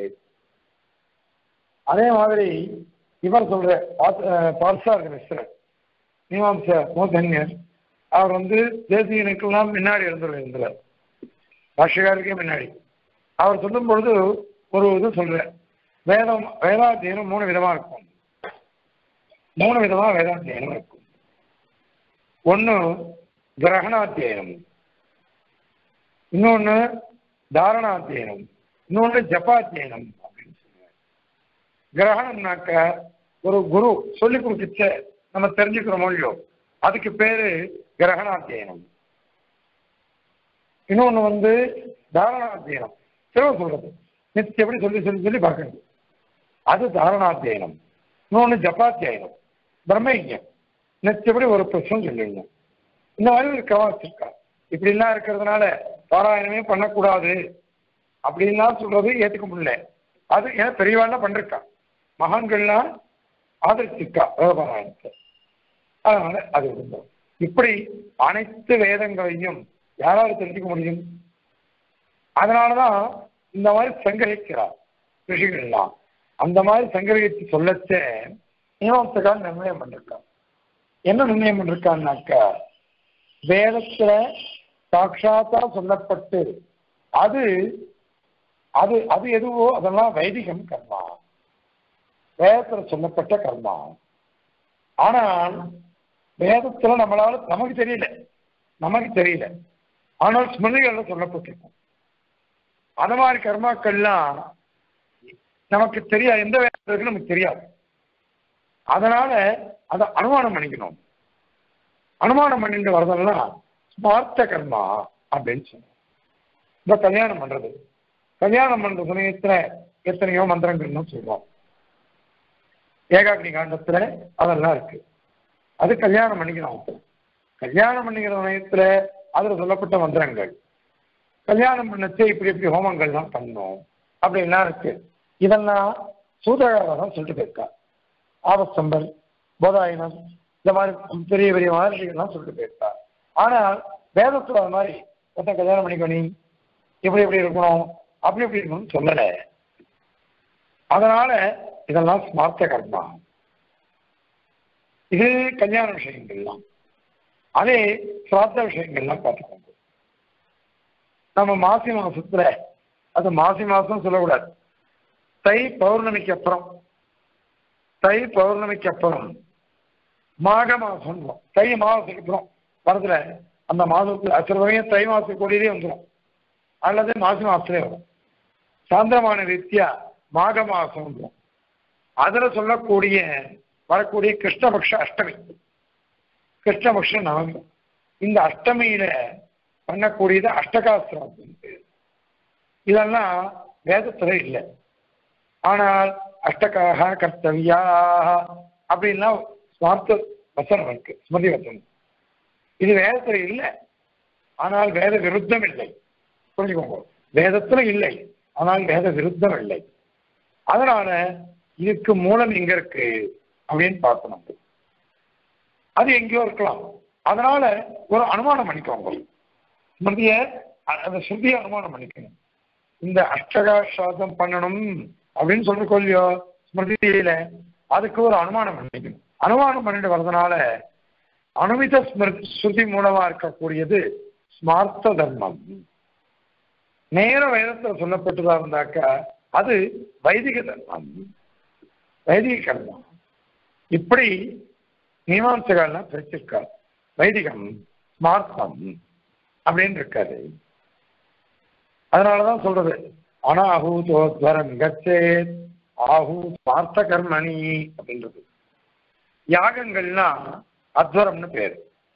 [SPEAKER 1] அதே மாதிரி இவர் சொல்ற பார்சார் மிஸ்ரர் மீமாம்ச மூத்தன்யர் அவர் வந்து தேசியனுக்கெல்லாம் முன்னாடி இருந்துள்ள இருந்தார் பாஷகாருக்கே முன்னாடி அவர் சொல்லும் பொழுது ஒரு இது சொல்ற வேதம் வேதாத்தியனம் மூணு விதமா இருக்கும் மூணு விதமா வேதாத்தியனம் இருக்கும் ஒன்று கிரகணாத்தியனம் இன்னொன்று தாரணாத்தியனம் இன்னொன்று ஜப்பாத்தியனம் அப்படின்னு சொல்லுவாங்க கிரகணம்னாக்க ஒரு குரு சொல்லி கொடுத்துச்ச நம்ம தெரிஞ்சுக்கிறோமோ இல்லையோ அதுக்கு பேரு கிரகணாத்தியனம் இன்னொன்று வந்து தாரணாத்தியனம் சிவ சொல்றது நித்திய எப்படி சொல்லி சொல்லி சொல்லி பார்க்கறது அது தாரணாத்தியனம் இன்னொன்று ஜப்பாத்தியாயனம் பிரம்மயஜம் நித்தியப்படி ஒரு பிரச்சனை சொல்லிடணும் இந்த மாதிரி ஒரு கிரமம் வச்சிருக்கா இப்படிலாம் இருக்கிறதுனால பாராயணமே பண்ணக்கூடாது அப்படின்லாம் சொல்றது ஏத்துக்க முடியல அது ஏன்னா பெரியவாள்லாம் பண்ணிருக்கா மகான்கள்லாம் ஆதரிச்சிருக்கா வேத பாராயணத்தை அதனால அது இருந்தோம் இப்படி அனைத்து வேதங்களையும் யாராவது தெரிஞ்சுக்க முடியும் அதனாலதான் இந்த மாதிரி சங்கரிக்கிறார் ரிஷிகள்லாம் அந்த மாதிரி சங்கரித்து சொல்லச்ச மீமாம்சகால் நிர்ணயம் பண்ணிருக்கான் என்ன நிர்ணயம் பண்ணிருக்கான்னாக்கா வேதத்துல சாட்சாத்தா சொல்லப்பட்டு அது அது அது எதுவோ அதெல்லாம் வைதிகம் கர்மா வேதத்துல சொல்லப்பட்ட கர்மா ஆனால் வேதத்துல நம்மளால நமக்கு தெரியல நமக்கு தெரியல ஆனால் ஸ்மிருதிகள்ல சொல்லப்பட்டிருக்கும் அந்த மாதிரி கர்மாக்கள்லாம் நமக்கு தெரியாது எந்த வேதம் இருக்குன்னு நமக்கு தெரியாது அதனால அதை அனுமானம் பண்ணிக்கணும் அனுமானம் பண்ணிட்டு வரதெல்லாம் ஸ்மார்த்த கர்மா அப்படின்னு சொன்னோம் இந்த கல்யாணம் பண்றது கல்யாணம் பண்ற சமயத்துல எத்தனையோ மந்திரங்கள்னு சொல்றோம் ஏகாக்னி காண்டத்துல அதெல்லாம் இருக்கு அது கல்யாணம் பண்ணிக்கணும் கல்யாணம் பண்ணிக்கிற சமயத்துல அதுல சொல்லப்பட்ட மந்திரங்கள் கல்யாணம் பண்ணச்சு இப்படி இப்படி ஹோமங்கள்லாம் பண்ணணும் அப்படின்லாம் இருக்கு இதெல்லாம் சூதகாரம் சொல்லிட்டு போயிருக்கா ஆபஸ்தம்பர் போதாயனம் இந்த மாதிரி பெரிய பெரிய மகர்ஷிகள்லாம் சொல்லிட்டு போயிருக்கா ஆனால் வேதத்துல அது மாதிரி ஒருத்தன் கல்யாணம் பண்ணிக்கோ நீ இப்படி இப்படி இருக்கணும் அப்படி இப்படி இருக்கணும்னு சொல்லலை அதனால இதெல்லாம் ஸ்மார்த்த கர்மா இது கல்யாண விஷயங்கள்லாம் அதே சிராத்த விஷயங்கள்லாம் பார்த்துக்கோங்க நம்ம மாசி மாசத்துல அது மாசி மாசம் சொல்லக்கூடாது தை பௌர்ணமிக்கு அப்புறம் தை பௌர்ணமிக்கு அப்புறம் மாக மாசம் தை மாசத்துக்கு அப்புறம் வரதுல அந்த மாதத்துல சில வரையும் தை மாச கோடியிலே வந்துடும் அல்லது மாசி மாசத்துலேயே வரும் சாந்திரமான ரீதியா மாக மாசம் வந்துடும் அதுல சொல்லக்கூடிய வரக்கூடிய கிருஷ்ணபக்ஷ அஷ்டமி கிருஷ்ணபக்ஷ நவமி இந்த அஷ்டமியில பண்ணக்கூடியது அஷ்டகாஸ்திரம் இதெல்லாம் வேதத்துல இல்லை ஆனால் அஷ்டகாக கர்த்தவியா அப்படின்லாம் ஸ்மார்த்த வசனம் இருக்கு ஸ்மிருதி வசனம் இது வேதத்துல இல்லை ஆனால் வேத விருத்தம் இல்லை புரிஞ்சுக்கோங்க வேதத்துல இல்லை ஆனால் வேத விருத்தம் இல்லை அதனால இதுக்கு மூலம் எங்க இருக்கு அப்படின்னு பார்க்கணும் அது எங்கேயோ இருக்கலாம் அதனால ஒரு அனுமானம் பண்ணிக்கோங்க ஸ்மிருதிய அந்த ஸ்ருதியை அனுமானம் பண்ணிக்கணும் இந்த அஷ்டகாசாதம் பண்ணணும் அப்படின்னு சொல்லி கொள்ளியோ ஸ்மிருதியில அதுக்கு ஒரு அனுமானம் பண்ணிக்கணும் அனுமானம் பண்ணிட்டு வர்றதுனால அனுமித ஸ்மிருதி ஸ்ருதி மூலமா இருக்கக்கூடியது ஸ்மார்த்த தர்மம் நேர வேதத்துல சொல்லப்பட்டதா இருந்தாக்கா அது வைதிக தர்மம் வைதிக கர்மம் இப்படி மீமாம்சகள்லாம் பிரிச்சிருக்காரு வைதிகம் ஸ்மார்த்தம் அப்படின்னு இருக்காரு அதனாலதான் சொல்றது அனாஹூதோத்வரம் கச்சேத் ஆஹூ ஸ்மார்த்த கர்மணி அப்படின்றது யாகங்கள்னா அத்வரம்னு பேரு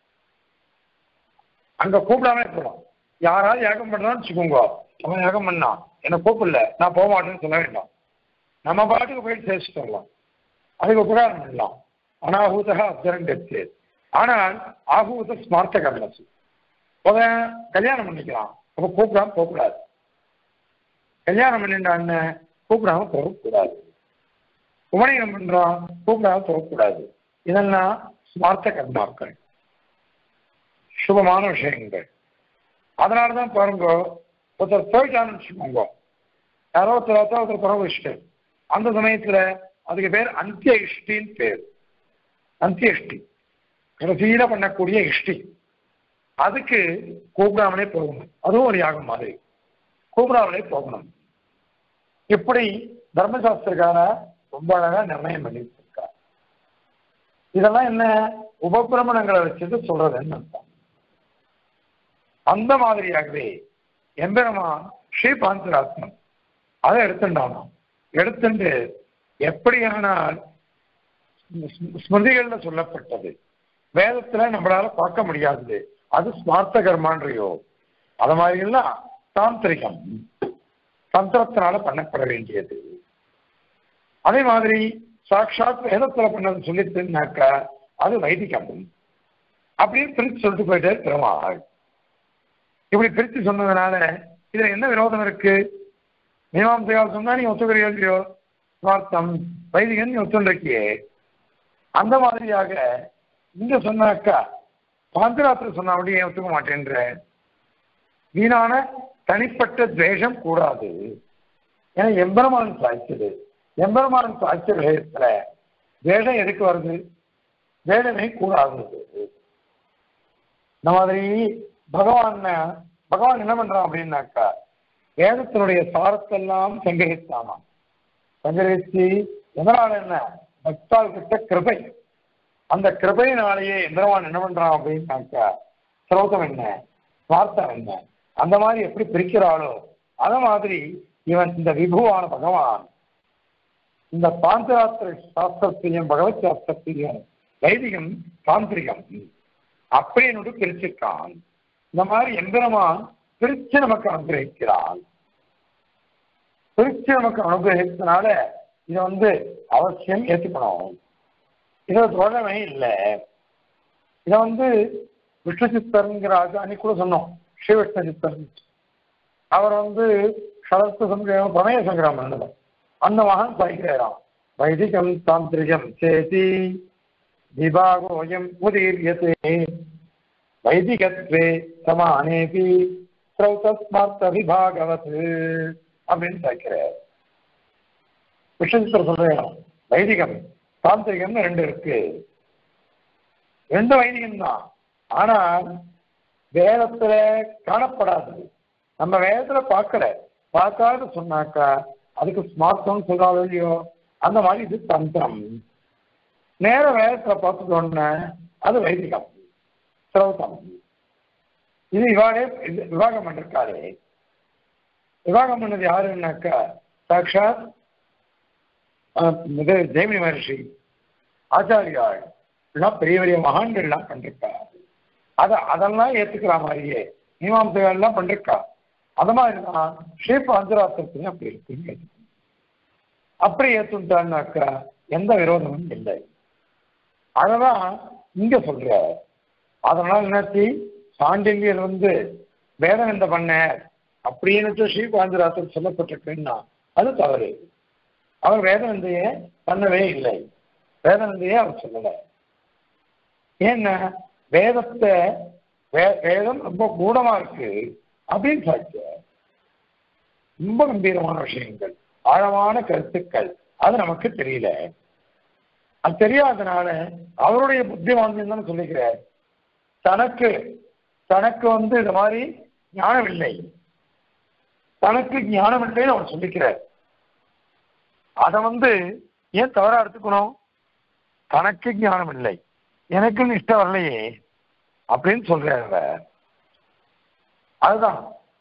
[SPEAKER 1] அங்க கூப்பிடாம போலாம் யாராவது யாகம் பண்றான்னு வச்சுக்கோங்க அவன் யாகம் பண்ணா என்ன கூப்பிடல நான் போக மாட்டேன்னு சொல்ல வேண்டாம் நம்ம பாட்டுக்கு போயிட்டு சேர்த்துட்டு வரலாம் அதுக்கு உபகாரம் பண்ணலாம் அனாஹூதா அப்சரம் கட்சி ஆனால் ஆகூத ஸ்மார்த்த கர்மசு அவன் கல்யாணம் பண்ணிக்கலாம் அப்ப கூப்பிடாம போகக்கூடாது கல்யாணம் பண்ணிட்டான்னு கூப்பிடாம போகக்கூடாது உபநயனம் பண்றான் கூப்பிடாம போகக்கூடாது இதெல்லாம் ஸ்மார்த்த கர்மாக்கள் சுபமான விஷயங்கள் அதனாலதான் பாருங்க ஒருத்தர் போயிட்டான்னு வச்சுக்கோங்க யாரோ ஒருத்தர் ஒருத்தர் ஒருத்தர் பரவ இஷ்டம் அந்த சமயத்துல அதுக்கு பேர் அந்திய இஷ்டின்னு பேர் அந்திய இஷ்டி கடைசியில பண்ணக்கூடிய இஷ்டி அதுக்கு கூப்பிடாமலே போகணும் அதுவும் ஒரு யாகம் மாதிரி கூப்பிடாமலே போகணும் இப்படி தர்மசாஸ்திரக்கார ரொம்ப அழகா நிர்ணயம் பண்ணி வச்சிருக்கார் இதெல்லாம் என்ன உபபிரமணங்களை வச்சுட்டு சொல்றதுன்னு அர்த்தம் அந்த மாதிரியாகவே எம்பெருமான் ஸ்ரீ பாஞ்சராத்மன் அதை எடுத்துட்டானோ எடுத்துட்டு எப்படியானால் ஸ்மிருதிகள்ல சொல்லப்பட்டது வேதத்துல நம்மளால பார்க்க முடியாதது அது ஸ்மார்த்த கர்மான்றியோ அது மாதிரி எல்லாம் தாந்திரிகம் தந்திரத்தினால பண்ணப்பட வேண்டியது அதே மாதிரி சாட்சாத் வேதத்துல பண்ணது சொல்லிட்டுனாக்கா அது வைதிகம் அப்படின்னு பிரித்து சொல்லிட்டு போயிட்டார் பெருமாள் இப்படி பிரித்து சொன்னதுனால இதுல என்ன விரோதம் இருக்கு மீமாம்சையால் சொன்னா நீ ஒத்துக்கிறியோ இல்லையோ சுவார்த்தம் வைதிகன் நீ ஒத்துண்டிருக்கியே அந்த மாதிரியாக இங்க சொன்னாக்கா பாந்தராத்திர சொன்ன அப்படியே ஒத்துக்க மாட்டேன்ற வீணான தனிப்பட்ட துவேஷம் கூடாது ஏன்னா எம்பெருமான் சாய்ச்சது எம்பெருமான் சாய்ச்ச விஷயத்துல வேடம் எதுக்கு வருது வேடமே கூடாது இந்த மாதிரி பகவான் பகவான் என்ன பண்றான் அப்படின்னாக்கா வேதத்தினுடைய சாரத்தெல்லாம் சங்கிரகித்தானாம் சங்கிரகிச்சு எதனால என்ன பக்தால் கிட்ட கிருபை அந்த கிருபையினாலேயே எந்திரவான் என்ன பண்றான் அப்படின்னாக்கா சிரோதம் என்ன சுவார்த்தம் என்ன அந்த மாதிரி எப்படி பிரிக்கிறாளோ அத மாதிரி இவன் இந்த விபுவான பகவான் இந்த பாந்தராத்திர சாஸ்திரத்தையும் பகவத் சாஸ்திரத்தையும் வைதிகம் தாந்திரிகம் அப்படின்னு பிரிச்சிருக்கான் இந்த மாதிரி எந்திரமான் பிரிச்சு நமக்கு அனுகிரகிக்கிறான் பிரிச்சு நமக்கு அனுகிரகித்தனால இதை வந்து அவசியம் ஏற்றுக்கணும் இதை தொடரவே இல்லை இதை வந்து விஷ்ணு சித்தருங்கிற அன்னைக்கு கூட சொன்னோம் ஸ்ரீ விஷ்ணு சித்தர் அவர் வந்து சரஸ்து சங்கிரகம் பிரமேய சங்கிரகம் பண்ணவர் அந்த மகன் சாய்க்கிறாராம் வைதிகம் தாந்திரிகம் சேதி விபாகோயம் உதீரியதே வைதிகத்வே சமானேபி ஸ்ரௌதஸ்மார்த்த விபாகவத் அப்படின்னு சாய்க்கிறார் விஷ்ணுசித்தர் சொல்றேன் வைதிகம் தாந்திரிகம்னு ரெண்டு இருக்கு ரெண்டு வைதிகம் தான் ஆனா வேதத்துல காணப்படாது நம்ம வேதத்துல பார்க்கல பார்க்காத சொன்னாக்கா அதுக்கு ஸ்மார்த்தம் சொல்றாங்க இல்லையோ அந்த மாதிரி இது தந்திரம் நேர வேதத்துல பார்த்துட்டோன்னா அது வைதிகம் சிரௌதம் இது இவாளே இது விவாகம் பண்ணிருக்காரு விவாகம் பண்ணது யாருன்னாக்கா சாட்சாத் அஹ், இது ஜெய்மினி மகர்ஷி ஆச்சாரியாள் எல்லாம் பெரிய பெரிய மகான்கள்லாம் பண்ணிருக்காரு அத அதெல்லாம் ஏத்துக்கிற மாதிரியே மீமாம்சைகள் எல்லாம் பண்ணிருக்கா அது மாதிரி தான் ஷேப் அந்தராத்திரத்துலையும் அப்படி இருக்குன்னு ஏத்துக்கணும். அப்படி ஏத்துட்டான்னாக்கா எந்த விரோதமும் இல்லை அததான் இங்க சொல்ற அதனால என்னாச்சு சாண்டில்யர் வந்து வேதம் எந்த பண்ண அப்படின்னு ஸ்ரீபாந்திராத்தில் சொல்லப்பட்டிருக்குன்னா அது தவறு அவர் வேதநந்தைய பண்ணவே இல்லை வேதநந்தையே அவர் சொல்லலை ஏன்னா வேதத்தை வே- வேதம் ரொம்ப கூடமா இருக்கு அப்படின்னு சாட்சிய ரொம்ப கம்பீரமான விஷயங்கள் ஆழமான கருத்துக்கள் அது நமக்கு தெரியல அது தெரியாதனால அவருடைய புத்திமாந்தியம் தான் சொல்லிக்கிறார் தனக்கு தனக்கு வந்து இது மாதிரி ஞானம் இல்லை தனக்கு ஞானம் இல்லைன்னு அவர் சொல்லிக்கிறார் அதை வந்து ஏன் தவறா எடுத்துக்கணும் தனக்கு ஞானம் இல்லை எனக்கு இஷ்டம் வரலையே அப்படின்னு சொல்றாரு அவர். அதுதான்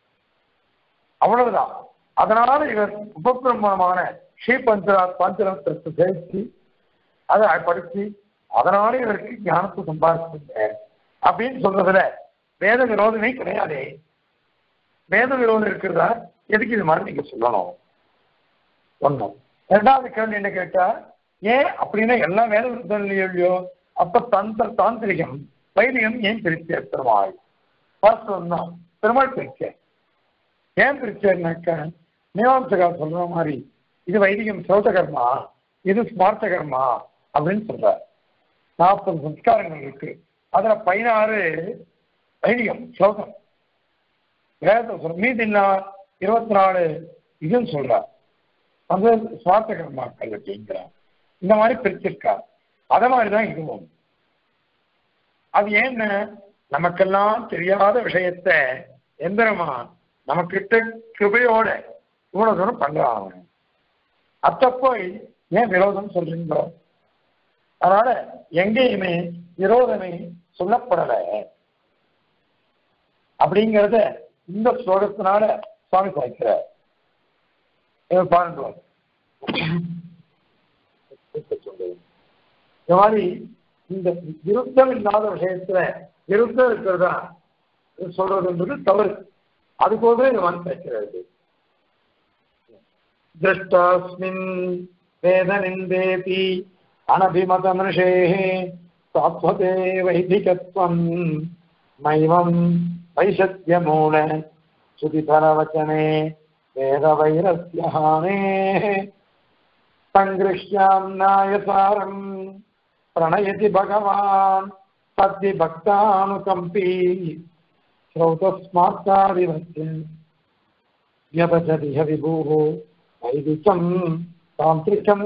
[SPEAKER 1] அவ்வளவுதான் அதனால இவர் உபபிரமமான ஸ்ரீ பஞ்சரா பஞ்சரத்திற்கு ஜெயிச்சு அதை படிச்சு அதனால இவருக்கு ஞானத்தை சம்பாதிச்சுங்க அப்படின்னு சொல்றதுல வேத விரோதமே கிடையாதே வேத விரோதம் இருக்கிறதா எதுக்கு இது மாதிரி நீங்க சொல்லணும் ஒண்ணும் ரெண்டாவது கேள்வி என்ன கேட்டா ஏன் அப்படின்னா எல்லாம் வேத விருத்தம் இல்லையோ இல்லையோ அப்ப தந்த தாந்திரிகம் வைதிகம் ஏன் பிரிச்ச பெருமாள் வாஸ்தவம் தான் பெருமாள் பிரிச்ச ஏன் பிரிச்சாருனாக்கா மீமாம்சகா சொல்ற மாதிரி இது வைதிகம் சௌத கர்மா இது ஸ்மார்த்த கர்மா அப்படின்னு சொல்றார் நாற்பது சம்ஸ்காரங்கள் இருக்கு அதுல பதினாறு வைதிகம் ஸ்லோகம் வேதத்தை சொல்ற மீதி இருபத்தி நாலு இதுன்னு சொல்றார் அது சுவார்த்த கர்மாக்கள் அப்படிங்கிறார் இந்த மாதிரி பிரிச்சிருக்கார் அத மாதிரிதான் இதுவும் அது ஏன்னு நமக்கெல்லாம் தெரியாத விஷயத்த எந்திரமான் நமக்கிட்ட கிருபையோட இவ்வளவு தூரம் பண்றாங்க அத்த போய் ஏன் விரோதம் சொல்றீங்களோ அதனால எங்கேயுமே விரோதமே சொல்லப்படலை அப்படிங்கிறத இந்த ஸ்லோகத்தினால சுவாமி சாய்க்கிறார் இதை பாருங்க இந்த மாதிரி இந்த விருத்தம் இல்லாத விஷயத்துல விருத்தம் இருக்கிறதா சொல்றதுன்றது தவறு அதுபோல இது வந்து பேசுறது திருஷ்டாஸ்மின் வேத நிந்தேதி அனபிமத மிருஷேः சாத்வதே வைதிகத்வம் மைவம் வைசத்தியமூல சுதிபரவச்சனே வேதவைரஸ்யஹானே சங்கிருஷ்யாம் நாயசாரம் பிரணயதி பகவான் சத்தி பக்தானுகம்பி ஸ்ரௌதஸ்மார்த்தாதிவத்தின் व्यभजति विभुः வைதிகம் தாந்திரிகம்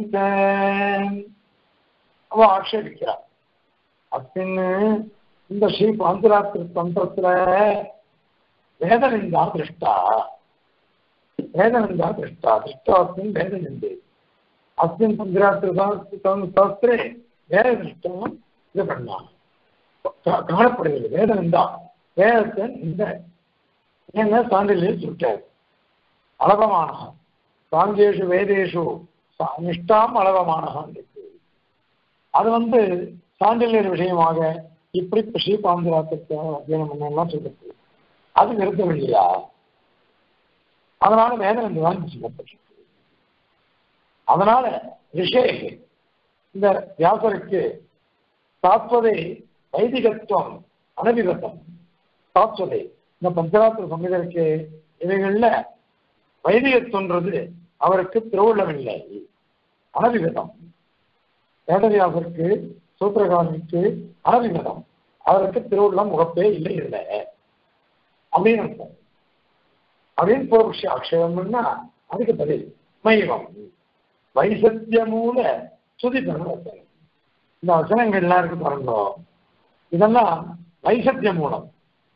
[SPEAKER 1] அவ ஆட்சேபிக்கிறார் அப்படின்னு இந்த ஸ்ரீ பாந்திராத்திரி தந்திரத்துல வேதனிந்தா திருஷ்டா வேதனிந்தா திருஷ்டா திருஷ்டாஸ்மின் வேதனிந்து அஸ்மின் பந்திராத்திரி சாஸ்திரே வேத திருஷ்டம் இது பண்ணான் காணப்படுகிறது வேதனிந்தா வேதத்தை இந்த என்ன சான்றிலேயே சொல்லிட்டார் அளவமானக சாங்கேஷு வேதேஷு நிஷ்டாம் அளவமானகான் இருக்கு அது வந்து சாண்டில்யர் விஷயமாக இப்படி ஸ்ரீபாந்திராத்திற்கு அத்தியனம் பண்ணலாம் சொல்றது அது நிறுத்தவில்லையா அதனால வேதம் என்று தான் சொல்லப்பட்டிருக்கு அதனால ரிஷேஷ் இந்த வியாசருக்கு தாத்வதை வைதிகத்துவம் அனபிகத்தம் தாத்வதை இந்த பஞ்சராத்திர சம்மிதருக்கு இவைகள்ல வைதிகத்துவன்றது அவருக்கு திருவுள்ளமில்லை அனபிகதம் வேதவியாசருக்கு சூத்திரகாரனுக்கு அனபிகதம் அவருக்கு திருவுள்ளம் முகப்பே இல்லை இல்லை அப்படின்னு அர்த்தம் அப்படின்னு பூர்வபக்ஷ ஆட்சேபம்னா அதுக்கு பதில் மைவம் வைசத்திய மூல சுதி வச்சனம் இந்த வசனங்கள் எல்லாம் இருக்கு பாருங்க இதெல்லாம் வைசத்திய மூலம்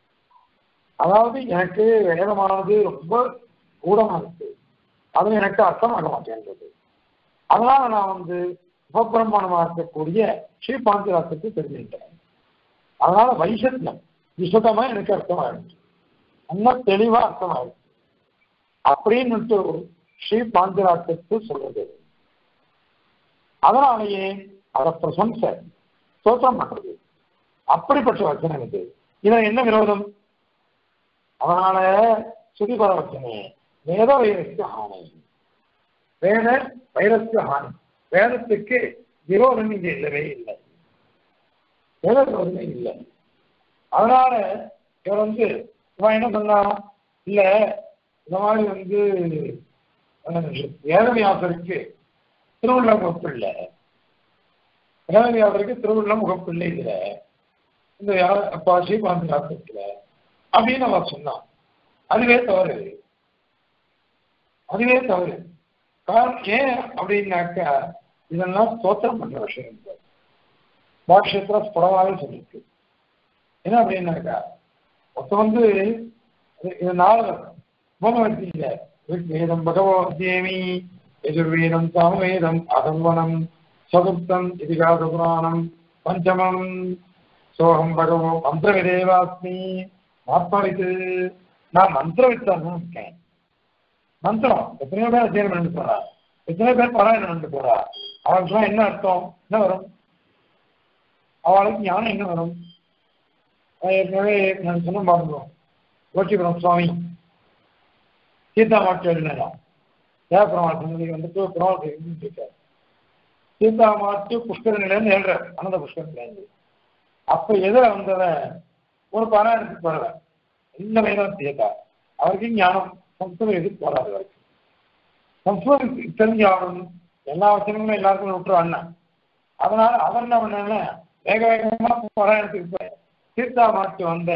[SPEAKER 1] அதாவது எனக்கு வேதமானது ரொம்ப கூடமா இருக்கு அது எனக்கு அர்த்தமாக மாட்டேன்றது அதனால நான் வந்து உபபிரமாணமா இருக்கக்கூடிய ஸ்ரீபாந்திராசத்தை தெரிஞ்சுட்டேன் அதனால வைசத்தியம் விசதமா எனக்கு அர்த்தமாயிடுச்சு நல்லா தெளிவா அர்த்தமாயிடுச்சு அப்படின்னு ஸ்ரீ பாந்திராசத்து சொல்றது அதனாலேயே அதை பிரசம்ச ஸ்தோத்திரம் பண்றது அப்படிப்பட்ட வச்சனம் இது இதுல என்ன விரோதம் அதனால சுதிபர வச்சனே வேத வைரஸ்ய ஹானி வேத வைரஸ்ய ஹானி வேதத்துக்கு விரோதம் இங்க இல்லவே இல்லை வேத விரோதமே இல்லை அதனால இவர் வந்து இவன் என்ன சொன்னா இல்ல இந்த மாதிரி வந்து வேதவியாசருக்கு திருவுள்ள முகப்பு இல்லை வேதவியாசருக்கு திருவுள்ள முகப்பு இல்லை இதுல இந்த அப்பா ஸ்ரீபாந்தி யாத்திரத்துல அப்படின்னு அவன் சொன்னான் அதுவே தவறு அதுவே தவறு காரணம் ஏன் அப்படின்னாக்கா இதெல்லாம் ஸ்தோத்திரம் பண்ற விஷயம் பாஷ்யத்துல ஸ்புடமாவே சொல்லிருக்கு என்ன அப்படின்னாக்கா ஒருத்த வந்து இது நாலு உபமத்தியில வேதம் பகவத்யேமி எதிர்வேதம் சாமவேதம் அதர்வனம் சதுர்த்தம் இதிகாச புராணம் பஞ்சமம் சோகம் பகவோ மந்திரவிதேவாஸ்மி ஆத்மாவித்து நான் மந்திரவித்தான் இருக்கேன் மந்திரம் எத்தனையோ பேர் அத்தியனம் பண்ணிட்டு போறா எத்தனையோ பேர் பாராயணம் பண்ணிட்டு போறா அவளுக்கு என்ன அர்த்தம் என்ன வரும் அவளுக்கு ஞானம் என்ன வரும் ஏற்கனவே நான் சொன்ன பாருங்க கோச்சிபுரம் சுவாமி சீதா மாட்டு எழுதினாராம் தேவபெருமாள் சன்னதிக்கு வந்துட்டு பெருமாள் இருக்காரு சீதா மாட்டு புஷ்கரணிலேருந்து எழுறாரு அனந்த புஷ்கரணிலேருந்து அப்ப எதிர வந்தத ஒரு பாராயணத்துக்கு போறத இந்த வேதம் சீதா அவருக்கு ஞானம் சம்ஸ்கிருதம் எதுக்கு போறாது அவருக்கு சம்ஸ்கிருதம் தெரிஞ்சாகணும் எல்லா வசனங்களும் எல்லாருக்கும் விட்டுருவாங்க அதனால அவர் என்ன பண்ணாங்க வேக வேகமா பாராயணத்துக்கு போய் சீதா மாட்டு வந்த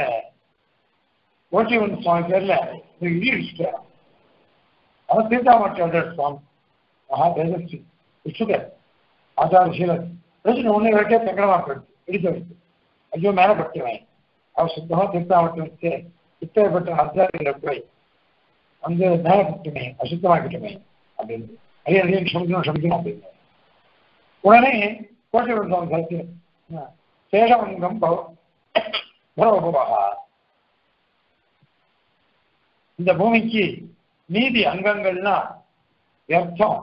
[SPEAKER 1] ஓட்டிவன் சுவாமி பேர்ல இடி இடிச்சுட்டார் அவன் சீதா மாட்டு வந்த சுவாமி மகா தேஜஸ்வி விஷ்ணுகர் ஆச்சார சீலர் பேசின ஒண்ணு வைக்க சங்கடமா போயிடுச்சு இடிச்சு வச்சு ஐயோ மேல பட்டுவேன் அவர் சுத்தமா சீதா மாட்டு வச்சு இத்தகைப்பட்ட ஆச்சாரியில போய் வந்து மேல பட்டுமே அசுத்தமாக்கிட்டுமே அப்படின்னு ஐயா ஐயா க்ஷமிக்கணும் க்ஷமிக்கணும் அப்படின்னு உடனே கோட்டிவன் சுவாமி சேர்த்து சேஷமங்கம் பவ பரவபவா இந்த பூமிக்கு நீதி அங்கங்கள்னா வியர்த்தம்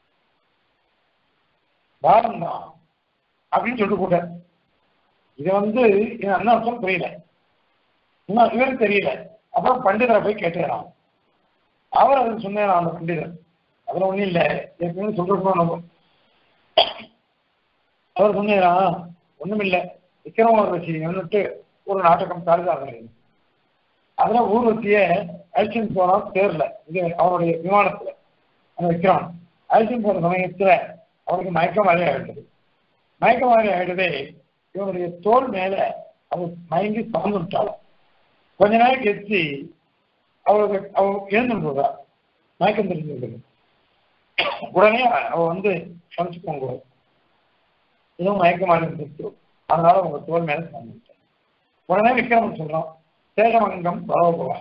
[SPEAKER 1] பாரம் தான் அப்படின்னு சொல்லிட்டு கூட இது வந்து இது என்ன அர்த்தம் புரியல இன்னும் இவருக்கு தெரியல அப்புறம் பண்டிதரை போய் கேட்டுக்கிறான் அவர் அதுக்கு சொன்னார் அந்த பண்டிதர் அதுல ஒண்ணும் இல்லை ஏற்கனவே சொல்றோம் நம்ம அவர் சொன்னாரா ஒண்ணும் இல்லை விக்ரமோர்வசின்னுட்டு ஒரு நாடகம் காளிதாசன் அதுல ஊர்வசிய அழிச்சுன்னு போனான் தேர்ல இது அவருடைய விமானத்துல அந்த விக்ரமன் அழிச்சுன்னு போன சமயத்துல அவருக்கு மயக்கம் மாதிரி ஆயிடுது மயக்கம் மாதிரி ஆயிடுதே இவனுடைய தோல் மேல அவர் மயங்கி சார்ந்துட்டாலும் கொஞ்ச நேரம் கழிச்சு அவளுக்கு அவ எழுந்து போதா மயக்கம் தெரிஞ்சிருக்குது உடனே அவ வந்து சமைச்சுக்கோங்க இதுவும் மயக்கமாக இருந்துச்சு அதனால உங்க தோல் மேல சார்ந்துட்டேன் உடனே விக்ரமன் சொல்றான் சேஷமங்கம் பரவபவான்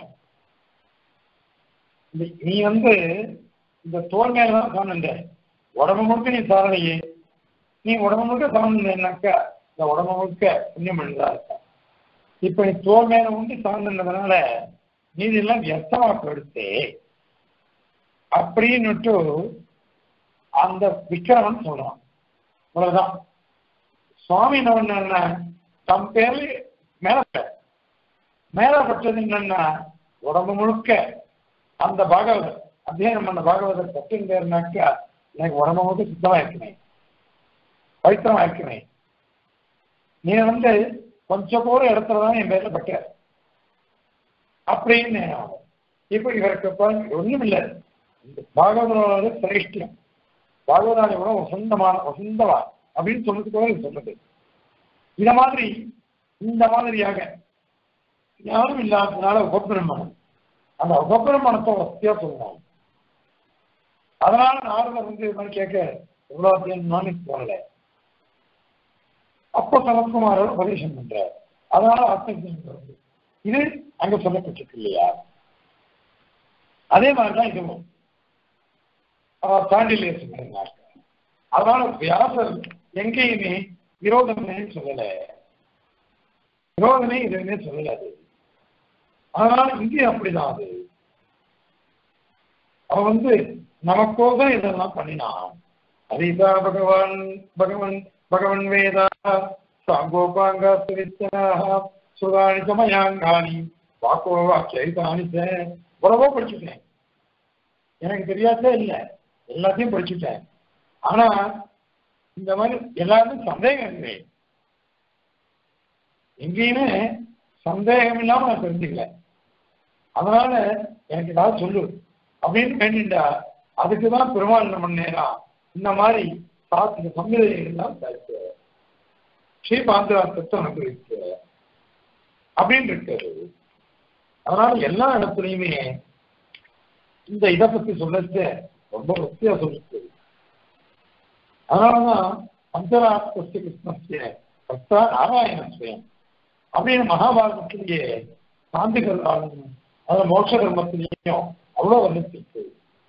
[SPEAKER 1] நீ வந்து இந்த தோல் மேலதான் சார்ந்த உடம்பு முழுக்க நீ சாரலையே நீ உடம்பு முழுக்க சார்ந்தேன்னாக்கா இந்த உடம்பு முழுக்க புண்ணியம் பண்ணதா இருக்க இப்ப நீ தோல் மேல உண்டு சார்ந்ததுனால நீதி எல்லாம் வியர்த்தமா போயிடுத்து அப்படின்னுட்டு அந்த விக்கிரமன் சொல்றான் அவ்வளவுதான் சுவாமி என்ன பண்ண தம் பேர்ல மேல மேலப்பட்டது என்னன்னா உடம்பு முழுக்க அந்த பாகவதர் அத்தியனம் பண்ண பாகவதர் பத்தின் பேர்னாக்கா எனக்கு உடம்பு முழுக்க சுத்தமா இருக்கிறேன் பவித்திரமா இருக்கிறேன் நீ வந்து கொஞ்சம் போற இடத்துல தான் என் பேர்ல பட்ட அப்படின்னு இப்ப இவருக்கு ஒண்ணும் இல்லை பாகவதரோட சிரேஷ்டியம் பாகவதாரை விட வசந்தமான வசந்தவா அப்படின்னு சொல்றதுக்கு சொல்றது இத மாதிரி இந்த மாதிரியாக யாரும் இல்லாததுனால உபபிரமணம் அந்த உபபிரமணத்தை வசதியா சொல்லணும் அதனால நாரதர் வந்து இது கேட்க எவ்வளவு நான் போகல அப்ப சரத்குமாரோட உபதேசம் பண்ற அதனால ஆத்மஜன் இது அங்க சொல்லப்பட்டிருக்கு இல்லையா அதே மாதிரிதான் இதுவும் தாண்டிலே சொன்னார் அதனால வியாசர் எங்கேயுமே விரோதமே சொல்லல விரோதமே இதுவுமே சொல்லல அது அதனால இங்கே அப்படிதான் அது அவன் வந்து நமக்கோதான் இதெல்லாம் பண்ணினான் அதிதா பகவான் பகவன் பகவன் வேதா சாங்கோபாங்க சுவித்தனாக சுதானி சமயாங்கானி வாக்கோ வாக்கியானி எவ்வளவோ படிச்சுட்டேன் எனக்கு தெரியாதே இல்லை எல்லாத்தையும் படிச்சுட்டேன் ஆனா இந்த மாதிரி எல்லாருமே சந்தேகம் இல்லை எங்கேயுமே சந்தேகம் இல்லாம நான் தெரிஞ்சுக்கல அதனால எனக்கு ஏதாவது சொல்லு அப்படின்னு வேண்டிண்டா அதுக்கு தான் பெருமாள் என்ன பண்ணேனா இந்த மாதிரி சாத்திர சம்மிதைகள்லாம் தடுத்து ஸ்ரீபாந்திராத்தத்தை அனுபவிக்க அப்படின்னு இருக்காரு அதனால எல்லா இடத்துலையுமே இந்த இதை பத்தி சொல்லச்சு ரொம்ப வசதியா சொல்லிருக்கு அதனாலதான் பஞ்சராத்திய கிருஷ்ணஸ்ய பக்தா நாராயண ஸ்வயம் அப்படின்னு மகாபாரதத்திலேயே சாந்தி கர்மாவும் அது மோட்ச கர்மத்திலையும் அவ்வளவு வந்துச்சு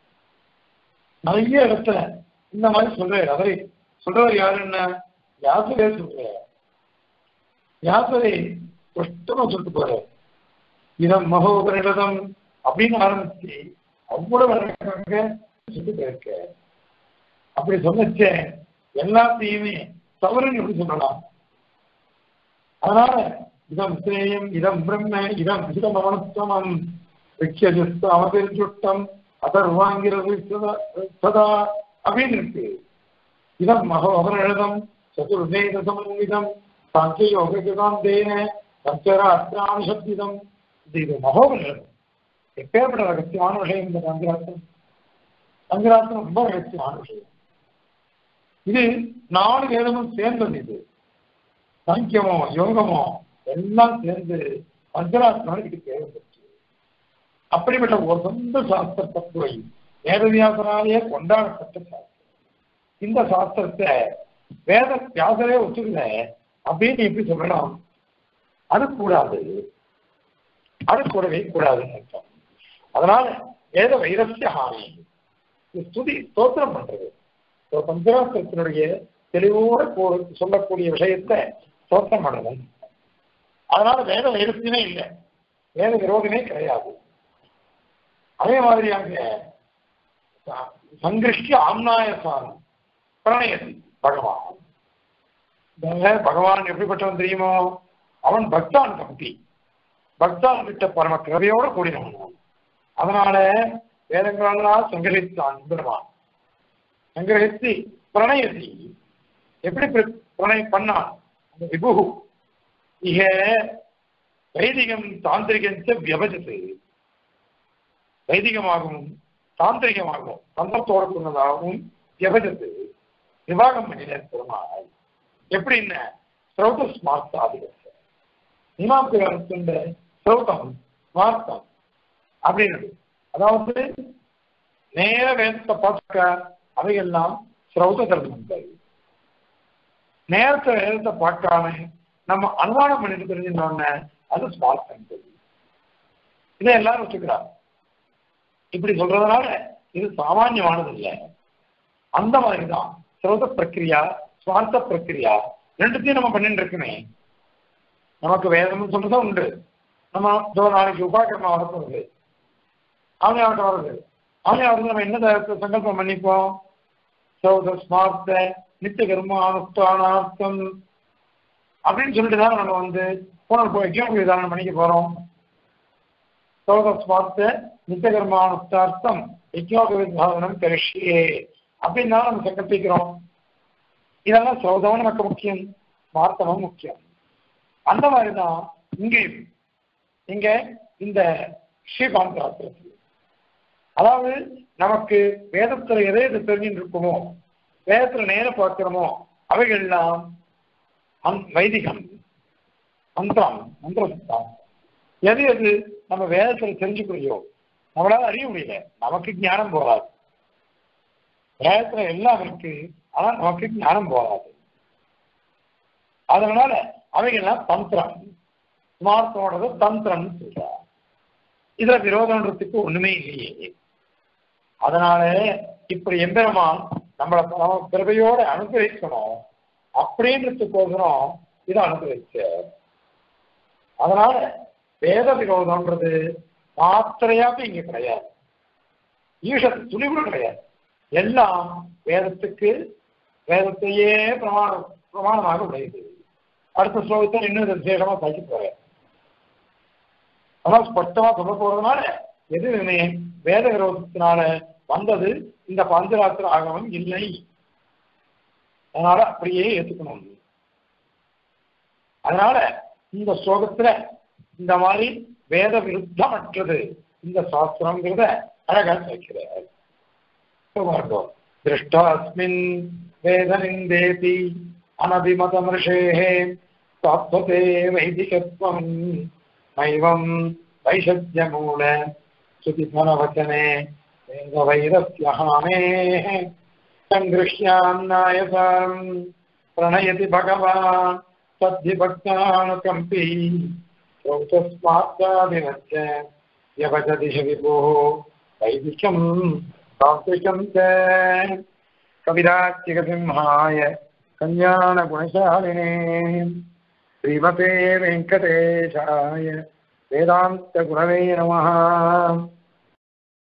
[SPEAKER 1] நிறைய இடத்துல இந்த மாதிரி சொல்றாரு அதை சொல்றவர் யாருன்னா யாசரே சொல்ற யாசரை கஷ்டமா சொல்லிட்டு போறாரு இதம் மகோபரிடம் அப்படின்னு ஆரம்பிச்சு அவ்வளவு அழகாக சொல்லி போயிருக்க அப்படி சொன்னச்சே எல்லாத்தையுமே தவறுன்னு எப்படி சொல்லலாம் அதனால இதம் சேயம் இதம் பிரம்ம இதம் இதம் அவனத்தமம் விக்கியஜுஸ்த அவதிர்ஜுட்டம் அதர்வாங்கிறது சதா அப்படின்னு இருக்கு இதம் மகோ அபரிடம் சதுர்வேத சமன்விதம் சாங்கிய யோகிதம் தேன பஞ்சராத்திராணி சப்திதம் இது இது மகோபரிடம் எப்பேற்பட்ட ரகசியமான விஷயம் இந்த பஞ்சராத்திரம் பஞ்சராத்திரம் ரொம்ப ரகசியமான விஷயம் இது நாலு வேதமும் சேர்ந்தது இது சாங்கியமோ யோகமோ எல்லாம் சேர்ந்து பஞ்சராத்திரம் இது தேவைப்பட்டு அப்படிப்பட்ட ஒரு சொந்த சாஸ்திர தத்துவை வேதவியாசனாலேயே கொண்டாடப்பட்ட சாஸ்திரம் இந்த சாஸ்திரத்தை வேத வியாசரே ஒத்துக்கல அப்படின்னு எப்படி சொல்லலாம் அது கூடாது அது கூடவே கூடாதுன்னு அர்த்தம் அதனால வேத வைரஸ்ய ஹானி இது ஸ்துதி ஸ்தோத்திரம் பண்றது ஒரு பஞ்சராத்திரத்தினுடைய தெளிவோட கூ- சொல்லக்கூடிய விஷயத்தை ஸ்தோத்திரம் பண்றது அதனால வேத வைரஸ்யமே இல்லை வேத விரோதமே கிடையாது அதே மாதிரியாக ச- சங்கிருஷ்டி ஆம்நாயசானம் பிரணயதி பகவான் இந்த பகவான் எப்படிப்பட்டவன் தெரியுமோ அவன் பக்தான் கம்பி பக்தான் கிட்ட பரம கிருபையோட கூடினவன் அவன். அதனால வேதங்களெல்லாம் சங்கிரகித்தான் பெருமான் சங்கிரகித்து பிரணயதி எப்படி பிர- பிரணயம் பண்ணான் அந்த விபு இக வைதிகம் தாந்திரிகம் வியபஜத்து வைதிகமாகவும் தாந்திரிகமாகவும் தந்தத்தோட சொன்னதாகவும் வியபஜத்து விவாகம் பண்ணின பெருமாள் எப்படின்னு ஸ்ரௌத ஸ்மார்த்தாதிகத்தை மீமாம்சகாரத்துண்ட ஸ்ரௌதம் ஸ்மார்த்தம் அப்படின்னு அதாவது நேர வேதத்தை பார்த்துக்க அவையெல்லாம் ஸ்ரௌத தர்மங்கள் நேரத்தை வேதத்தை பார்க்காம நம்ம அனுமானம் பண்ணிட்டு தெரிஞ்சுட்டோம்னா அது ஸ்மார்த்தங்கள் இதை எல்லாரும் வச்சுக்கிறார் இப்படி சொல்றதுனால இது சாமானியமானது இல்லை அந்த மாதிரிதான் ஸ்ரோத பிரக்கிரியா சுவார்த்த பிரக்கிரியா ரெண்டுத்தையும் நம்ம பண்ணிட்டு இருக்குமே நமக்கு வேதம்னு சொல்றதும் உண்டு நம்ம இதோ நாளைக்கு உபாக்கிரமம் வரப்போகுது ஆமையாவட்டம் வருது ஆமையாவட்டம் நம்ம என்ன சங்கல்பம் பண்ணிப்போம் சௌத ஸ்மார்த்த நித்திய கர்ம அனுஷ்டானார்த்தம் அப்படின்னு சொல்லிட்டு தான் நம்ம வந்து போன போய்க்கும் விதாரணம் பண்ணிக்க போறோம் சௌத ஸ்மார்த்த நித்திய கர்ம அனுஷ்டார்த்தம் யஜ்யோக விதாரணம் கரிஷியே அப்படின்னு தான் நம்ம சங்கல்பிக்கிறோம் இதெல்லாம் சௌதமும் நமக்கு முக்கியம் ஸ்மார்த்தமும் முக்கியம் அந்த மாதிரி தான் இங்கேயும் இங்க இந்த ஸ்ரீகாந்தாத்திரத்தில் அதாவது நமக்கு வேதத்துல எதை எது தெரிஞ்சுட்டு இருக்குமோ வேதத்துல நேர பார்க்கிறோமோ அவைகள்லாம் அந் வைதிகம் மந்திரம் மந்திர சித்தாந்தம் எது எது நம்ம வேதத்துல தெரிஞ்சுக்கிறையோ நம்மளால அறிய முடியல நமக்கு ஞானம் போகாது வேதத்துல எல்லாம் இருக்கு ஆனா நமக்கு ஞானம் போகாது அதனால அவைகள்லாம் தந்திரம் ஸ்மார்த்தோடது தந்திரம்னு சொல்றார் இதுல விரோதன்றதுக்கு ஒண்ணுமே இல்லையே அதனால இப்படி எம்பெருமான் நம்மளை பரம கிருபையோட அனுகிரகிக்கணும் அப்படின்றதுக்கோசரம் இதை அனுகிரகிச்ச அதனால வேத விரோதம்ன்றது மாத்திரையாவே இங்க கிடையாது ஈஷத்து துணி கூட கிடையாது எல்லாம் வேதத்துக்கு வேதத்தையே பிரமாணம் பிரமாணமாக உடையது அடுத்த ஸ்லோகத்தை இன்னும் இதை விசேஷமா தைக்க போறேன் அதான் ஸ்பஷ்டமா சொல்ல போறதுனால எதுவுமே வேத விரோதத்தினால வந்தது இந்த பஞ்சராத்திர ஆகமம் இல்லை அதனால அப்படியே ஏத்துக்கணும் அதனால இந்த ஸ்லோகத்துல இந்த மாதிரி வேத விருத்தமற்றது இந்த சாஸ்திரங்கிறத அழகா சேர்க்கிறார் திருஷ்டாஸ்மின் வேதனிந்தேதி अनभिमतमृषेः सात्वते वैदिकत्वम् नैवम् वैशद्यमूल श्रुतिफलवचने वेदवैरस्य हानेः सङ्गृह्यान्नायसारम् प्रणयति भगवान् सद्धिभक्तानुकम्पी स्रोतस्मात्ताभिवच्च व्यभजदिश विभुः वैदिकम् सात्विकम् च कविरात्तिकसिंहाय कल्याणगुणशालिने श्रीमते वेङ्कटेशाय वेदान्तगुणवे नमः